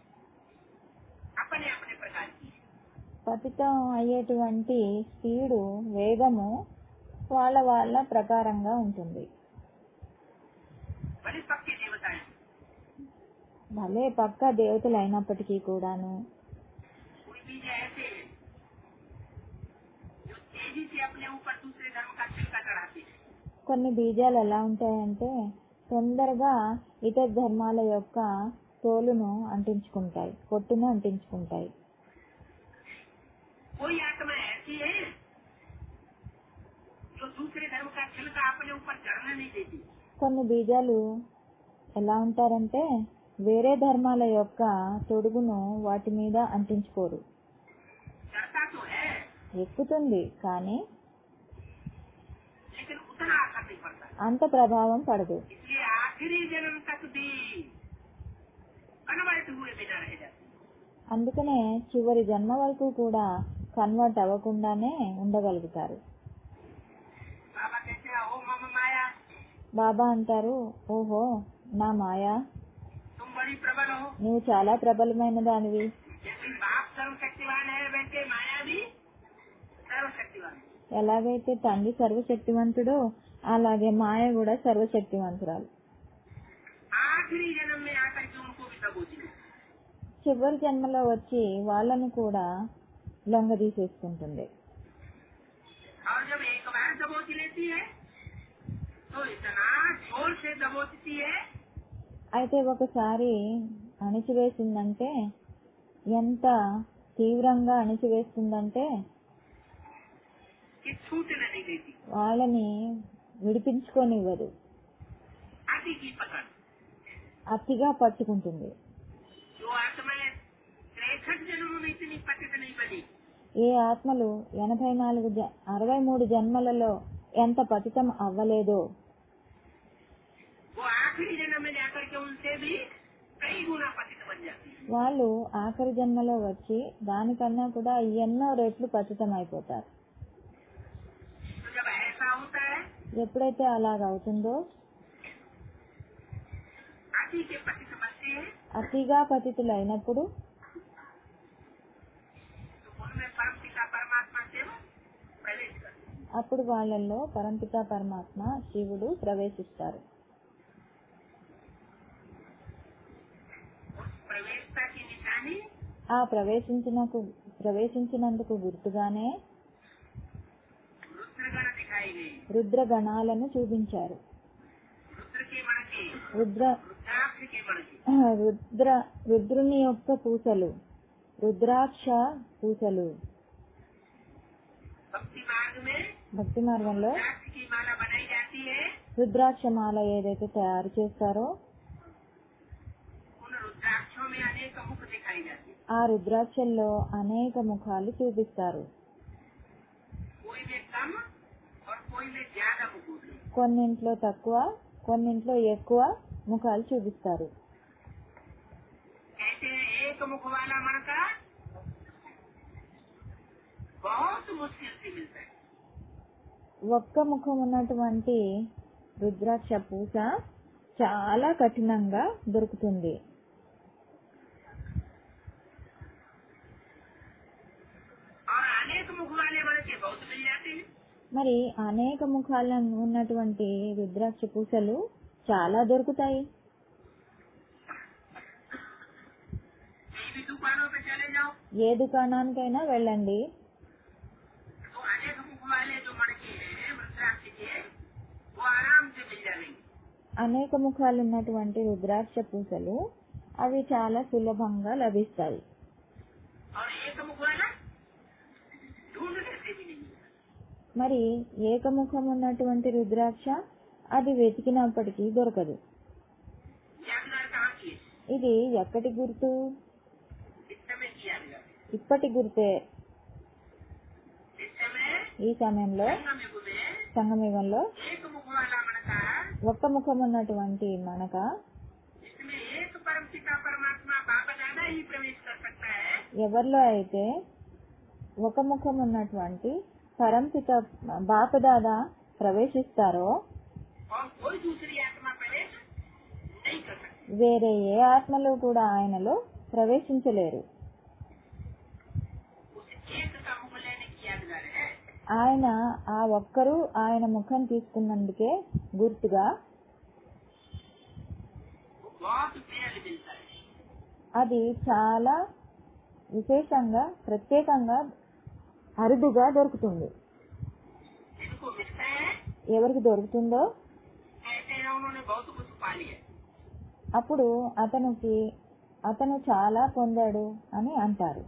अपने अपने प्रकार की है పతితం అయ్యేటువంటి స్పీడు వేగము వాళ్ళ వాళ్ళ ప్రకారంగా ఉంటుంది बड़े पक्के देवता हैं భలే పక్క దేవతలు అయినప్పటికీ కూడాను कोई बीज ऐसे हैं जो तेजी से अपने ऊपर दूसरे धर्म का छिलका चढ़ाते हैं కొన్ని బీజాలు ఎలా ఉంటాయంటే తొందరగా ఇతర ధర్మాల యొక్క తోలును అంటించుకుంటాయి పొట్టును అంటించుకుంటాయి कोई आत्मा ऐसी है जो दूसरे धर्म का छिलका अपने ऊपर चढ़ने नहीं देती కొన్ని బీజాలు ఎలా ఉంటారంటే వేరే ధర్మాల యొక్క తొడుగును వాటి మీద అంటించుకోరు चढ़ता तो है ఎక్కుతుంది కానీ लेकिन उतना असर नहीं पड़ता అంత ప్రభావం పడదు इसलिए आखिरी जन्म तक भी कन्वर्ट हुए बिना रह जाते అందుకనే చివరి జన్మ వరకు కూడా కన్వర్ట్ అవ్వకుండానే ఉండగలుగుతారు बाबा कहते हैं ओ मम माया బాబా అంటారు ఓహో నా మాయా तुम बड़े बड़ी प्रबल हो నువ్వు చాలా ప్రబలమైన దానివి जैसे बाप सर्वशक्तिवान है वैसे माया भी सर्वशक्तिवान है ఎలాగైతే తండ్రి సర్వశక్తివంతుడో అలాగే మాయ కూడా సర్వశక్తివంతురాలు आखिरी जन्म में आकर के उनको भी दबोच ली చివరి జన్మలో వచ్చి వాళ్ళను కూడా లొంగ తీసేసుకుంటుంది और जब एक बार दबोच लेती है तो इतना जोर से दबोचती है అయితే ఒకసారి అణిచివేసిందంటే ఎంత తీవ్రంగా అణిచివేస్తుందంటే कि छूटने नहीं देती వాళ్ళని విడిపించుకోనివ్వదు अति की पकड़ అతిగా పట్టుకుంటుంది जो आत्माएं तिरसठ जन्मों में इतनी पतित नहीं बनी ఏ ఆత్మలు ఎనభై నాలుగు జ- అరవై మూడు జన్మలలో ఎంత పతితం అవ్వలేదో वो आखिरी जन्म में जाकर के उनसे भी कई गुना पतित बन जाती है వాళ్ళు ఆఖరి జన్మలో వచ్చి దానికన్నా కూడా ఎన్నో రెట్లు పతితం అయిపోతారు तो जब ऐसा होता है ఎప్పుడైతే అలాగవుతుందో अति के पतित बनते हैं అతిగా పతితులైనప్పుడు तो उनमें परम पिता परमात्मा से वो प्रवेश करते हैं అప్పుడు వాళ్ళల్లో పరంపిత పరమాత్మ శివుడు ప్రవేశిస్తారు उस प्रवेशता की निशानी ఆ ప్రవేశించినకు ప్రవేశించినందుకు గుర్తుగానే रुद्रगण दिखाई गई రుద్ర గణాలను చూపించారు रुद्र के मण के రుద్ర रुद्राक्ष के मण के రుద్ర రుద్రుని యొక్క పూసలు రుద్రాక్ష పూసలు भक्ति मार्ग में భక్తి మార్గంలో रुद्राक्ष की माला बनाई जाती है రుద్రాక్ష మాల ఏదైతే తయారు చేస్తారో उन रुद्राक्षों में अनेक मुख दिखाई जाते हैं ఆ రుద్రాక్షల్లో అనేక ముఖాలు చూపిస్తారు कोई में कम और कोई में ज्यादा मुख होते हैं కొన్నింట్లో తక్కువ కొన్నింట్లో ఎక్కువ ముఖాలు చూపిస్తారు कहते हैं एक मुख वाला मणका बहुत मुश्किल से मिलता है ఒక్క ముఖం ఉన్నటువంటి రుద్రాక్ష పూస చాలా కఠినంగా దొరుకుతుంది और अनेक मुख वाले मणके बहुत मिल जाते हैं మరి అనేక ముఖాలను ఉన్నటువంటి రుద్రాక్ష పూసలు చాలా దొరుకుతాయి कहीं भी दुकानों पे चले जाओ ఏ దుకాణానికైనా వెళ్ళండి तो अनेक मुख वाले जो मणके हैं रुद्राक्ष के वो आराम से मिल जाएंगे అనేక ముఖాలు ఉన్నటువంటి రుద్రాక్ష పూసలు అవి చాలా సులభంగా లభిస్తాయి और एक मुख वाला ढूंढने से भी नहीं मिलता మరి ఏకముఖం ఉన్నటువంటి రుద్రాక్ష అది వెతికినప్పటికీ దొరకదు यादगार कहाँ की है? ఇది ఎక్కటి గుర్తు इस समय की यादगार ఇప్పటి గుర్తే इस समय ఈ సమయంలో संगम युग में సంగమయుగంలో एक मुख वाला मणका ఒక్క ముఖం ఉన్నటువంటి మనక इसमें एक परम पिता परमात्मा बाबा दादा ही प्रवेश कर सकता है ఎవరిలో అయితే ఒక ముఖం ఉన్నటువంటి పరంపిత బాపదాద ప్రవేశిస్తారో और कोई दूसरी आत्मा प्रवेश नहीं कर सकती వేరే ఏ ఆత్మలు కూడా ఆయనలో ప్రవేశించలేరు उस एक का मुख लेने की यादगार है ఆయన ఆ ఒక్కరూ ఆయన ముఖం తీసుకున్నందుకే గుర్తుగా वो बहुत बेल मिलता है అది చాలా విశేషంగా ప్రత్యేకంగా అరుదుగా దొరుకుతుంది जिनको मिलता है ఎవరికి దొరుకుతుందో कहते हैं उन्होंने बहुत कुछ पा लिया అప్పుడు అతనికి అతను చాలా పొందాడు అని అంటారు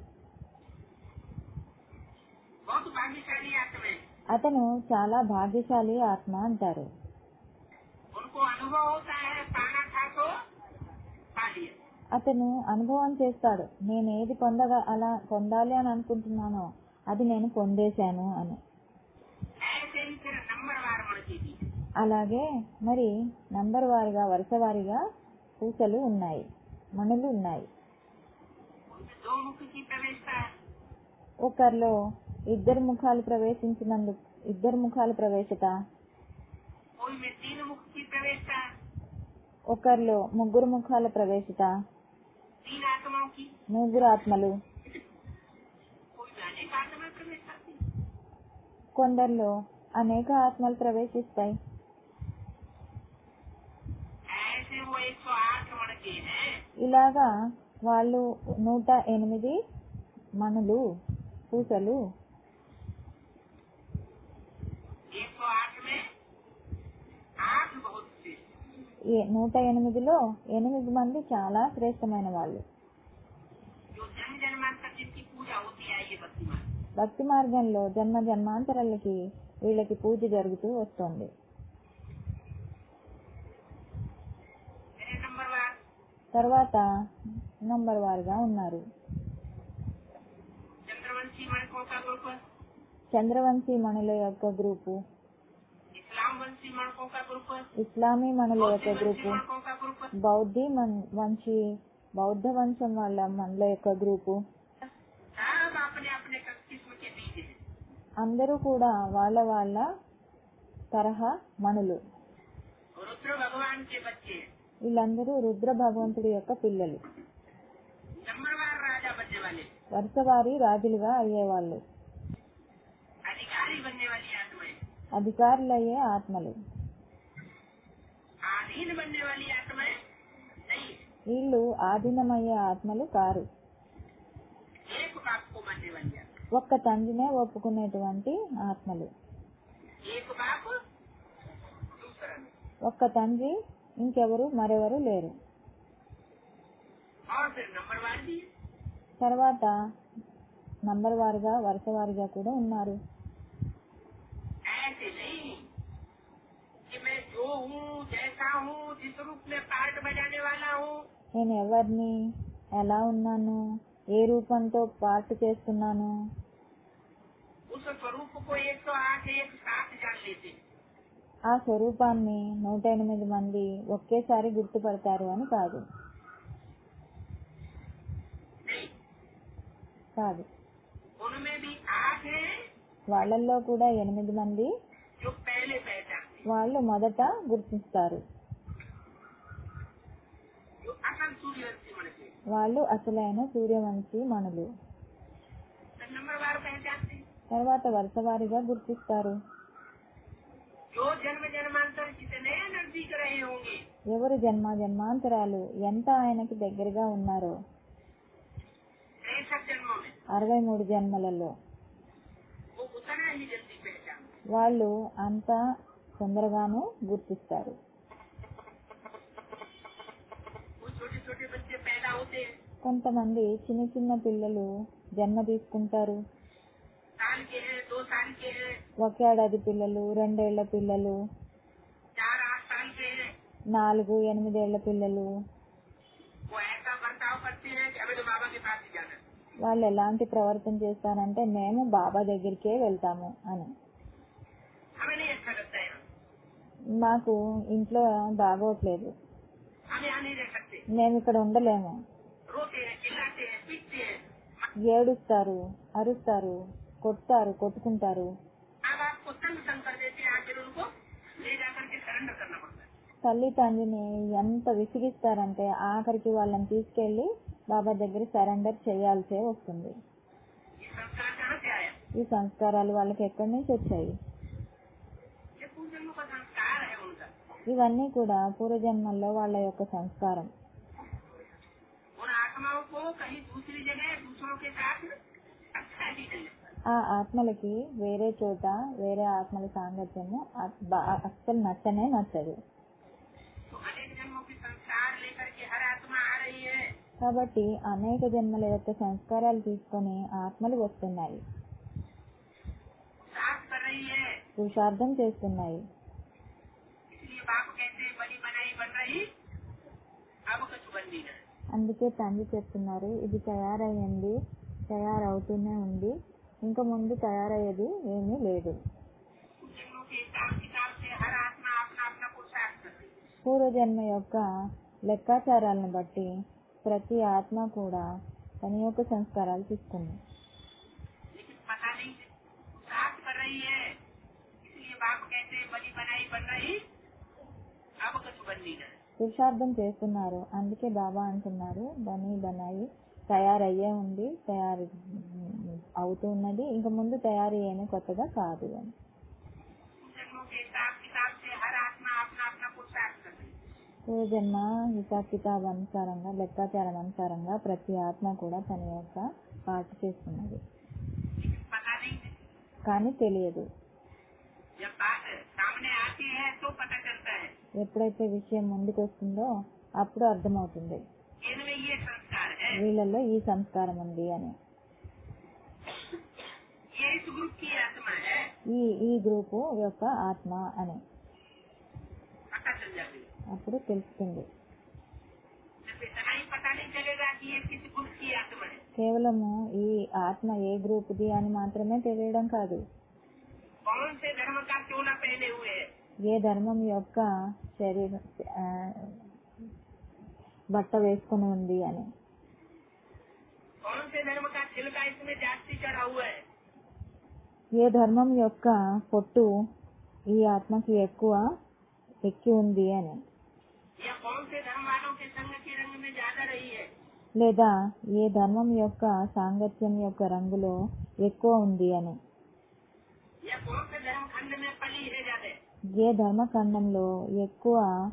बहुत भाग्यशाली आत्मा है అతను చాలా భాగ్యశాలి ఆత్మ అంటారు उनको अनुभव होता है पाना था तो पा लिया అతను అనుభవం చేస్తాడు నేను ఏది పొందగా అలా పొందాలి అని అనుకుంటున్నానో అది నేను పొందేశాను అని ऐसे ही फिर नंबर वार मणकी भी है। అలాగే మరి నంబర్ వారిగా వరుస వారిగా పూసలు ఉన్నాయి మణులు ఉన్నాయి उनमें दो मुख की प्रवेशता है ఒకరిలో ఇద్దరు ముఖాలు ప్రవేశించినందుకు ఇద్దరు ముఖాలు ప్రవేశత कोई में तीन मुख की प्रवेशता है ఒకరిలో ముగ్గురు ముఖాల ప్రవేశిత तीन आत्माओं की ముగ్గురు ఆత్మలు कोई में अनेक आत्मा प्रवेश करती కొందరిలో అనేక ఆత్మలు ప్రవేశిస్తాయి ऐसे वो एक सौ आठ मण के हैं ఇలాగా వాళ్ళు నూట ఎనిమిది మనులు పూసలు एक सौ आठ में आठ बहुत श्रेष्ठ ఈ నూట ఎనిమిదిలో ఎనిమిది మంది చాలా శ్రేష్టమైన వాళ్ళు जो जन्म जन्मांतर जिनकी पूजा होती है ये भक्तिमान భక్తి మార్గంలో జన్మ జన్మాంతరాలకి వీళ్ళకి పూజ జరుగుతూ వస్తుంది मेरे नंबर वार తర్వాత నంబర్ వారుగా ఉన్నారు चंद्रवंशी मणकों का ग्रुप చంద్రవంశీ మణుల యొక్క గ్రూపు इस्लाम वंशी मणकों का ग्रुप ఇస్లామీ మణుల बौद्ध యొక్క वंशी గ్రూపు मणकों का ग्रुप బౌద్ధి మన్- వంశీ బౌద్ధ వంశం వాళ్ళ మనుల యొక్క గ్రూపు सब अपने अपने किस्म के बीज हैं అందరూ కూడా వాళ్ళ వాళ్ళ తరహా మణులు रुद्र भगवान के बच्चे हैं వీళ్ళందరూ రుద్ర భగవంతుడి యొక్క పిల్లలు नंबरवार राजा बनने वाले వరుసవారి రాజులుగా అయ్యేవాళ్ళు अधिकारी बनने वाली आत्माएं అధికారులయ్యే ఆత్మలు आधीन बनने वाली आत्माएं नहीं వీళ్ళు ఆధీనమయ్యే ఆత్మలు కారు एक बाप को मानने वाली आत्मा ఒక్క తండ్రినే ఒప్పుకునేటువంటి ఆత్మలు एक बाप दूसरा नहीं। ఒక్క తండ్రి ఇంకెవరు మరెవరు లేరు और फिर नंबरवार भी है। తర్వాత నంబర్ వారుగా వరుస వారిగా కూడా ఉన్నారు ऐसे नहीं कि मैं जो हूँ जैसा हूँ जिस रूप में पार्ट बजाने वाला हूँ నేను ఎవరిని ఎలా ఉన్నాను ఏ రూపంతో పార్ట్ చేస్తున్నాను उस स्वरूप को एक सौ आठ एक साथ जान लेते हैं। ఆ స్వరూపాన్ని నూట ఎనిమిది మంది ఒకేసారి గుర్తుపడతారు అని కాదు नहीं కాదు उनमें भी आठ है వాళ్ళల్లో కూడా ఎనిమిది మంది जो पहले पहचानते हैं। వాళ్ళు మొదట గుర్తిస్తారు जो असल सूर्यवंशी मन के వాళ్ళు అసలైన సూర్యవంశీ మణులు फिर नंबरवार पहचानते हैं। తర్వాత వరుస వారిగా గుర్తిస్తారు जो जन्म जन्मांतर कितने नजदीक रहे होंगे ఎవరు జన్మ జన్మాంతరాలు ఎంత ఆయనకి దగ్గరగా ఉన్నారో तिरसठ जन्मों में అరవై మూడు జన్మలలో वो उतना ही जल्दी पहचान వాళ్ళు అంత తొందరగాను గుర్తిస్తారు वो छोटे छोटे बच्चे पैदा होते हैं కొంతమంది చిన్న చిన్న పిల్లలు జన్మ తీసుకుంటారు साल के हैं दो साल के हैं ఒక ఏడాది పిల్లలు రెండేళ్ల పిల్లలు चार आठ साल के हैं నాలుగు ఎనిమిదేళ్ల పిల్లలు वो ऐसा बर्ताव करते हैं कि हमें तो बाबा के पास ही जाना है। వాళ్ళు ఎలాంటి ప్రవర్తన చేస్తారంటే మేము బాబా దగ్గరికే వెళ్తాము అని हमें नहीं अच्छा लगता है మాకు ఇంట్లో బాగోట్లేదు हम यहाँ नहीं रह सकते మేము ఇక్కడ ఉండలేము रोते हैं चिल्लाते हैं पीटते हैं ఏడుస్తారు అరుస్తారు కొడతారు కొట్టుకుంటారు माँ बाप को तंग तंग कर देते हैं आखिर उनको ले जाकर के सरेंडर करना पड़ता है తల్లి తండ్రిని ఎంత విసిగిస్తారంటే ఆఖరికి వాళ్ళని తీసుకెళ్లి బాబా దగ్గర సరెండర్ చేయాల్సే వస్తుంది ये संस्कार कहाँ से आया ఈ సంస్కారాలు వాళ్ళకి ఎక్కడి నుంచి వచ్చాయి ये पूजनों का संस्कार है उनका ఇవన్నీ కూడా పూర్వజన్మల్లో వాళ్ళ యొక్క సంస్కారం उन आत्माओं को कहीं दूसरी जगह दूसरों के साथ अच्छा ही नहीं लगता ఆ ఆత్మలకి వేరే చోట వేరే ఆత్మల సాంగత్యము అ- బా- అస్సలు నచ్చనే నచ్చదు तो अनेक जन्मों के संस्कार लेकर के हर आत्मा आ रही है కాబట్టి అనేక జన్మల యొక్క సంస్కారాలు తీసుకొని ఆత్మలు వస్తున్నాయి साथ कर रही है పురుషార్థం చేస్తున్నాయి इसलिए बाप कहते हैं बनी बनाई बन रही अब कुछ बननी है అందుకే తండ్రి చెప్తున్నారు ఇది తయారయ్యింది తయారవుతూనే ఉంది ఇంకా ముందు తయారయ్యేది ఏమీ లేదు जन्मों के हिसाब किताब से हर आत्मा अपना अपना पुरुषार्थ कर रही है పూర్వజన్మ యొక్క లెక్కాచారాలను బట్టి ప్రతి ఆత్మ కూడా తన యొక్క సంస్కారాలు తీసుకుంది लेकिन पता नहीं पुरुषार्थ कर रही है इसलिए बाप कहते हैं बनी बनाई बन रही अब कुछ बननी है పురుషార్థం చేస్తున్నారు అందుకే బాబా అంటున్నారు బని బనాయి తయారయ్యే ఉంది తయారు అవుతూ ఉన్నది ఇంకా ముందు తయారు ఏమీ కొత్తగా కాదు అని जन्मों के हिसाब किताब से हर आत्मा अपना अपना पुरुषार्थ कर रही है పూర్వజన్మ హిసాబ్ కితాబ్ అనుసారంగా లెక్కాచారం అనుసారంగా ప్రతి ఆత్మ కూడా తన యొక్క పాట చేస్తున్నది लेकिन पता नहीं है కానీ తెలియదు जब बात सामने आती है तो पता चलता है ఎప్పుడైతే విషయం ముందుకు వస్తుందో అప్పుడు అర్థమవుతుంది इनमें ये संस्कार है వీళ్ళల్లో ఈ సంస్కారం ఉంది అని ये इस ग्रुप की आत्मा है ఈ ఈ గ్రూపు యొక్క ఆత్మ అని पता चल जाती है అప్పుడు తెలుస్తుంది जब इतना ही पता नहीं चलेगा कि ये किस ग्रुप की आत्मा है కేవలము ఈ ఆత్మ ఏ గ్రూపుది అని మాత్రమే తెలియడం కాదు कौन से धर्म का चोला पहने हुए है ఏ ధర్మం యొక్క శరీరం ఆ, బట్ట వేసుకుని ఉంది అని कौन से धर्म का छिलका इसमें जास्ती चढ़ा हुआ है ఏ ధర్మం యొక్క పొట్టు ఈ ఆత్మకి ఎక్కువ ఎక్కి ఉంది అని या कौन से धर्म वालों के संग के रंग में ज्यादा रही है లేదా ఏ ధర్మం యొక్క సాంగత్యం యొక్క రంగులో ఎక్కువ ఉంది అని या कौन से धर्म खंड में पली है ज्यादा ఏ ధర్మఖండంలో ఎక్కువ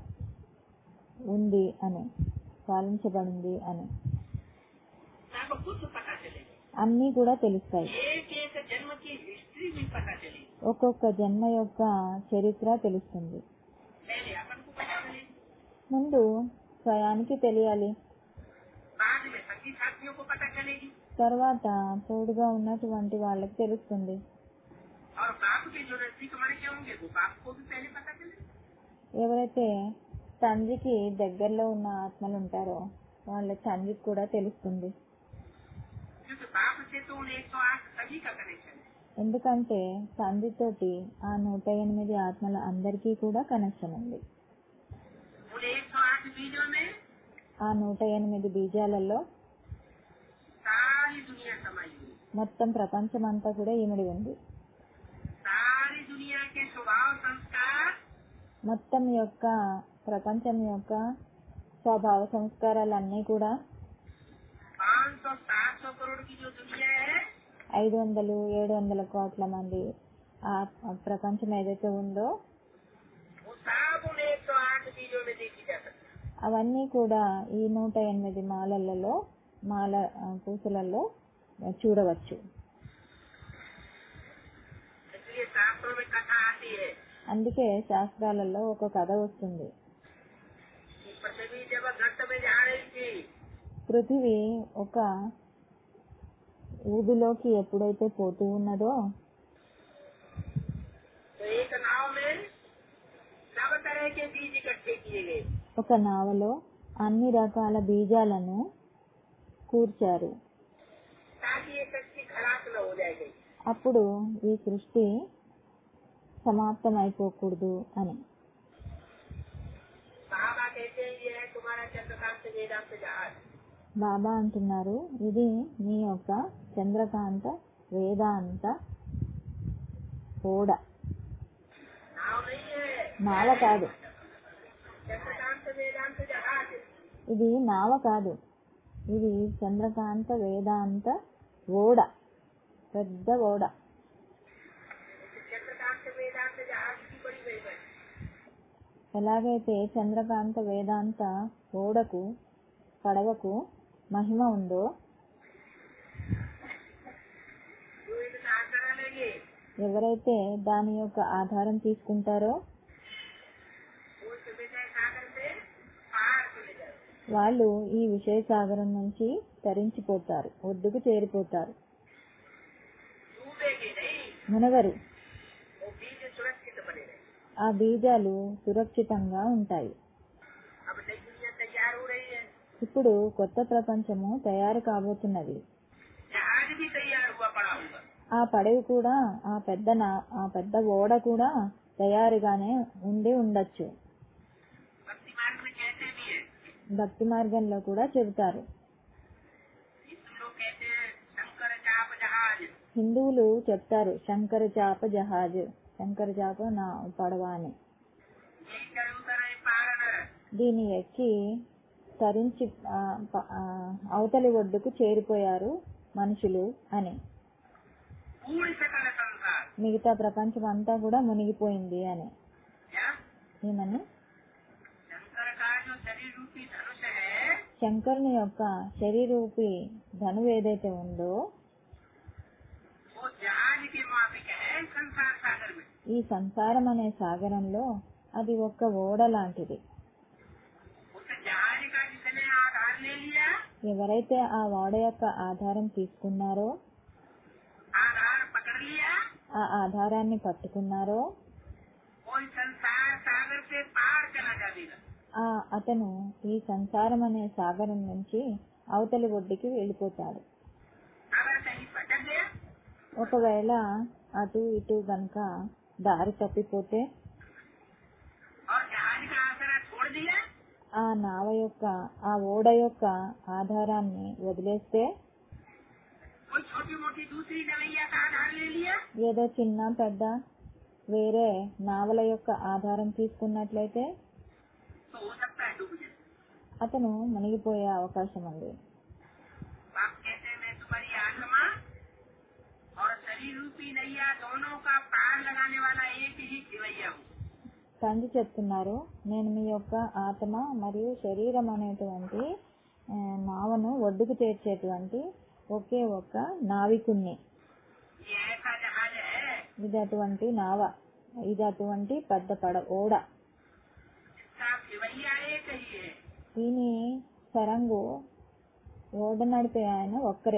ఉంది అని పాలించబడింది అని सब कुछ पता चलेगा అన్నీ కూడా తెలుస్తాయి एक एक जन्म की हिस्ट्री भी पता चलेगी ఒక్కొక్క జన్మ యొక్క చరిత్ర తెలుస్తుంది पहले अपन को पता चलेगी ముందు స్వయానికి తెలియాలి बाद में सभी साथियों को पता चलेगी తర్వాత తోడుగా ఉన్నటువంటి వాళ్ళకి తెలుస్తుంది और बाप के जो नजदीक मर के होंगे वो बाप को भी पहले पता चलेगा ఎవరైతే తండ్రికి దగ్గరలో ఉన్న ఆత్మలు ఉంటారో వాళ్ళ తండ్రికి కూడా తెలుస్తుంది क्योंकि बाप से तो उन एक सौ आठ सभी का कनेक्शन है ఎందుకంటే తండ్రితోటి ఆ నూట ఎనిమిది ఆత్మల అందరికీ కూడా కనెక్షన్ ఉంది उन एक सौ आठ बीजों में ఆ నూట ఎనిమిది బీజాలలో सारी दुनिया समाई हुई है। మొత్తం ప్రపంచమంతా కూడా ఇమిడి ఉంది सारी दुनिया के स्वभाव संस्कार మొత్తం యొక్క ప్రపంచం యొక్క స్వభావ సంస్కారాలన్నీ కూడా पाँच सौ सात सौ करोड़ की जो दुनिया है ఐదు వందలు ఏడు వందల కోట్ల మంది ఆ ఆ ప్రపంచం ఏదైతే ఉందో वो सब उन एक सौ आठ बीजों में देखी जा सकती है అవన్నీ కూడా ఈ నూట ఎనిమిది మాలలలో మాల ఆ, పూసలలో చూడవచ్చు इसलिए शास्त्रों में कथा आती है అందుకే శాస్త్రాలలో ఒక కథ వస్తుంది कि पृथ्वी जब घट में जा रही थी పృథివీ ఒక ఊబిలోకి ఎప్పుడైతే పోతూ ఉన్నదో तो एक नाव में सब तरह के बीज इकट्ठे किए गए ఒక నావలో అన్ని రకాల బీజాలను కూర్చారు ताकि ये सच्ची खराब न हो जाएगी అప్పుడు ఈ సృష్టి సమాప్తం అయిపోకూడదు అని बाबा कहते हैं ये है तुम्हारा चंद्रकांत वेदांत जहाज బాబా అంటున్నారు ఇది మీ యొక్క చంద్రకాంత వేదాంత ఓడ नाव नहीं है నావ కాదు चंद्रकांत वेदांत जहाज ఇది నావ కాదు ఇది చంద్రకాంత వేదాంత ఓడ పెద్ద ఓడ चंद्रकांत वेदांत जहाज की बड़ी महिमा है ఎలాగైతే చంద్రకాంత వేదాంత ఓడకు పడవకు మహిమ ఉందో जो इनका आचरण लेंगे ఎవరైతే దాని యొక్క ఆధారం తీసుకుంటారో वो इस विजय सागर से पार चले जाए వాళ్ళు ఈ విషయ సాగరం నుంచి తరించిపోతారు ఒడ్డుకు చేరిపోతారు डूबेंगे नहीं మునగరు वो बीज सुरक्षित बने रहे ఆ బీజాలు సురక్షితంగా ఉంటాయి अब नई दुनिया तैयार हो रही है ఇప్పుడు కొత్త ప్రపంచము తయారు కాబోతున్నది जहाज भी तैयार हुआ पड़ा होगा ఆ పడవ కూడా ఆ పెద్ద నా- ఆ పెద్ద ఓడ కూడా తయారుగానే ఉండి ఉండొచ్చు भक्ति मार्ग में कहते भी है భక్తి మార్గంలో కూడా చెబుతారు हिंदू लोग कहते हैं शंकर चाप जहाज హిందువులు చెప్తారు శంకర చాప జహాజ్ శంకర చాప నా పడవ అని ये चढ़ उतर है पार न దీన్ని ఎక్కి తరించి ఆ, ప- ఆ, అవతలి ఒడ్డుకు చేరిపోయారు మనుషులు అని पूर्ण सकल संसार మిగతా ప్రపంచం అంతా కూడా మునిగిపోయింది అని क्या ఏమని शंकर का जो शरीर रूपी धनुष है శంకరుని యొక్క శరీరూపి ధనువు ఏదైతే ఉందో वो जहाज के माफिक है संसार सागर में ఈ సంసారం అనే సాగరంలో అది ఒక్క ఓడ లాంటిది उस जहाज का जिसने आधार ले लिया ఎవరైతే ఆ ఓడ యొక్క ఆధారం తీసుకున్నారో आधार पकड़ लिया ఆ ఆధారాన్ని పట్టుకున్నారో वो इस संसार सागर से पार चला जाएगा ఆ అతను ఈ సంసారం అనే సాగరం నుంచి అవతలి ఒడ్డుకి వెళ్ళిపోతాడు अगर कहीं भटक गया ఒకవేళ అటు ఇటు గనక దారి తప్పిపోతే और जहाज का आसरा छोड़ दिया ఆ నావ యొక్క ఆ ఓడ యొక్క ఆధారాన్ని వదిలేస్తే कोई छोटी मोटी दूसरी नवैया का आधार ले लिया ఏదో చిన్న పెద్ద వేరే నావల యొక్క ఆధారం తీసుకున్నట్లయితే तो हो सकता है डूब जाए అతను మునిగిపోయే అవకాశం ఉంది आप कहते हैं मैं तुम्हारी आत्मा और शरीर रूपी नैया दोनों का पार लगाने वाला एक ही खिवैया हूँ తండ్రి చెప్తున్నారు నేను మీ యొక్క ఆత్మ మరియు శరీరం అనేటువంటి ఆ, నావను ఒడ్డుకు చేర్చేటువంటి ఒకే ఒక్క నావికుణ్ణి ये ऐसा जहाज है ఇది అటువంటి నావ ఇది అటువంటి పెద్ద పడ ఓడ जिसका खिवैया एक ही है దీని సరంగు ఓడ నడిపే ఆయన ఒక్కరే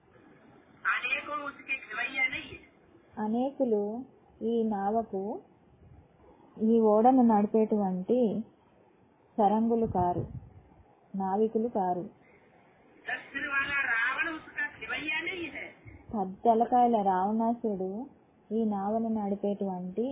अनेकों उसके खिवैया नहीं है అనేకులు ఈ నావకు ఈ ఓడను నడిపేటువంటి సరంగులు కారు నావికులు కారు दस सिर वाला रावण उसका खिवैया नहीं है పద్దెలకాయల రావణాసుడు ఈ నావను నడిపేటువంటి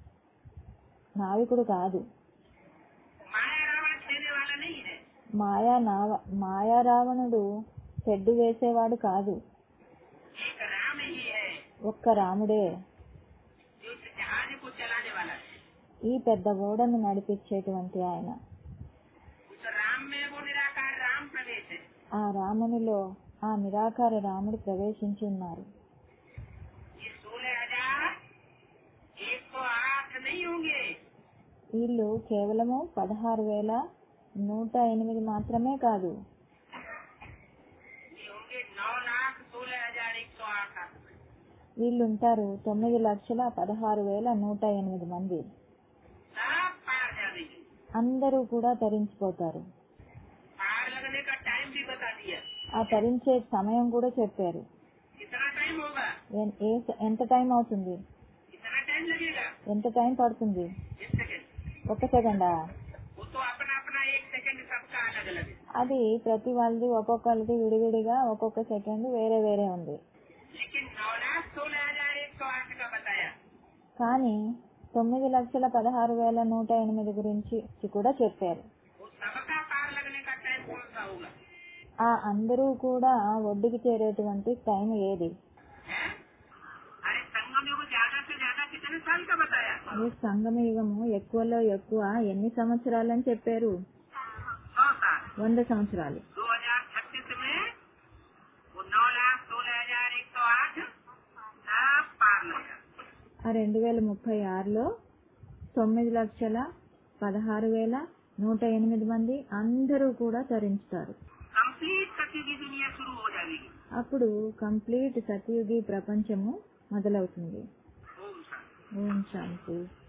నావికుడు కాదు माया रावण खेलने वाला नहीं है మాయా నావ మాయా రావణుడు చెడ్డు వేసేవాడు కాదు एक राम ही है ఒక్క రాముడే जो इस जहाज को चलाने वाला है ఈ పెద్ద ఓడను నడిపించేటువంటి ఆయన उस राम में वो निराकार राम प्रवेश है ఆ రామునిలో ఆ నిరాకార రాముడు ప్రవేశించి ఉన్నారు ये सोलह हजार एक सौ आठ नहीं होंगे వీళ్ళు కేవలము పదహారు వేల నూట ఎనిమిది మాత్రమే కాదు ये होंगे नौ लाख सोलह हजार एक सौ आठ आदमी వీళ్ళు ఉంటారు తొమ్మిది లక్షల పదహారు వేల నూట ఎనిమిది మంది सब पार जाएंगे అందరూ కూడా తరించిపోతారు पार लगने का टाइम भी बता दिया ఆ తరించే సమయం కూడా చెప్పారు कितना टाइम होगा ఎన్- ఏ- ఎంత టైం అవుతుంది कितना टाइम लगेगा ఎంత టైం పడుతుంది एक सेकंड ఒక సెకండా वो तो अपना अपना एक सेकंड सबका अलग अलग है అది ప్రతి వాళ్ళది ఒక్కొక్కరిది విడివిడిగా ఒక్కొక్క సెకండ్ వేరే వేరే ఉంది लेकिन नौ लाख सोलह हजार एक सौ आठ का बताया కానీ తొమ్మిది లక్షల పదహారు వేల నూట ఎనిమిది గురించి కూడా చెప్పారు वो सबका पार लगने का टाइम कौन सा होगा ఆ అందరూ కూడా ఒడ్డుకి చేరేటువంటి టైం ఏది है? अरे संगम युग ज्यादा से ज्यादा कितने साल का बताया ఈ సంగమ యుగము ఎక్కువలో ఎక్కువ ఎన్ని సంవత్సరాలని చెప్పారు सौ साल వంద సంవత్సరాలు दो हजार छत्तीस में वो नौ लाख सोलह हजार एक सौ आठ सब पार लगा ఆ రెండు వేల ముప్పై ఆరులో తొమ్మిది లక్షల పదహారు వేల నూట ఎనిమిది మంది అందరూ కూడా తరించుతారు कंप्लीट सत्य की दुनिया शुरू हो जाएगी అప్పుడు కంప్లీట్ సతయుగి ప్రపంచము మొదలవుతుంది ओम शांति ఓం శాంతి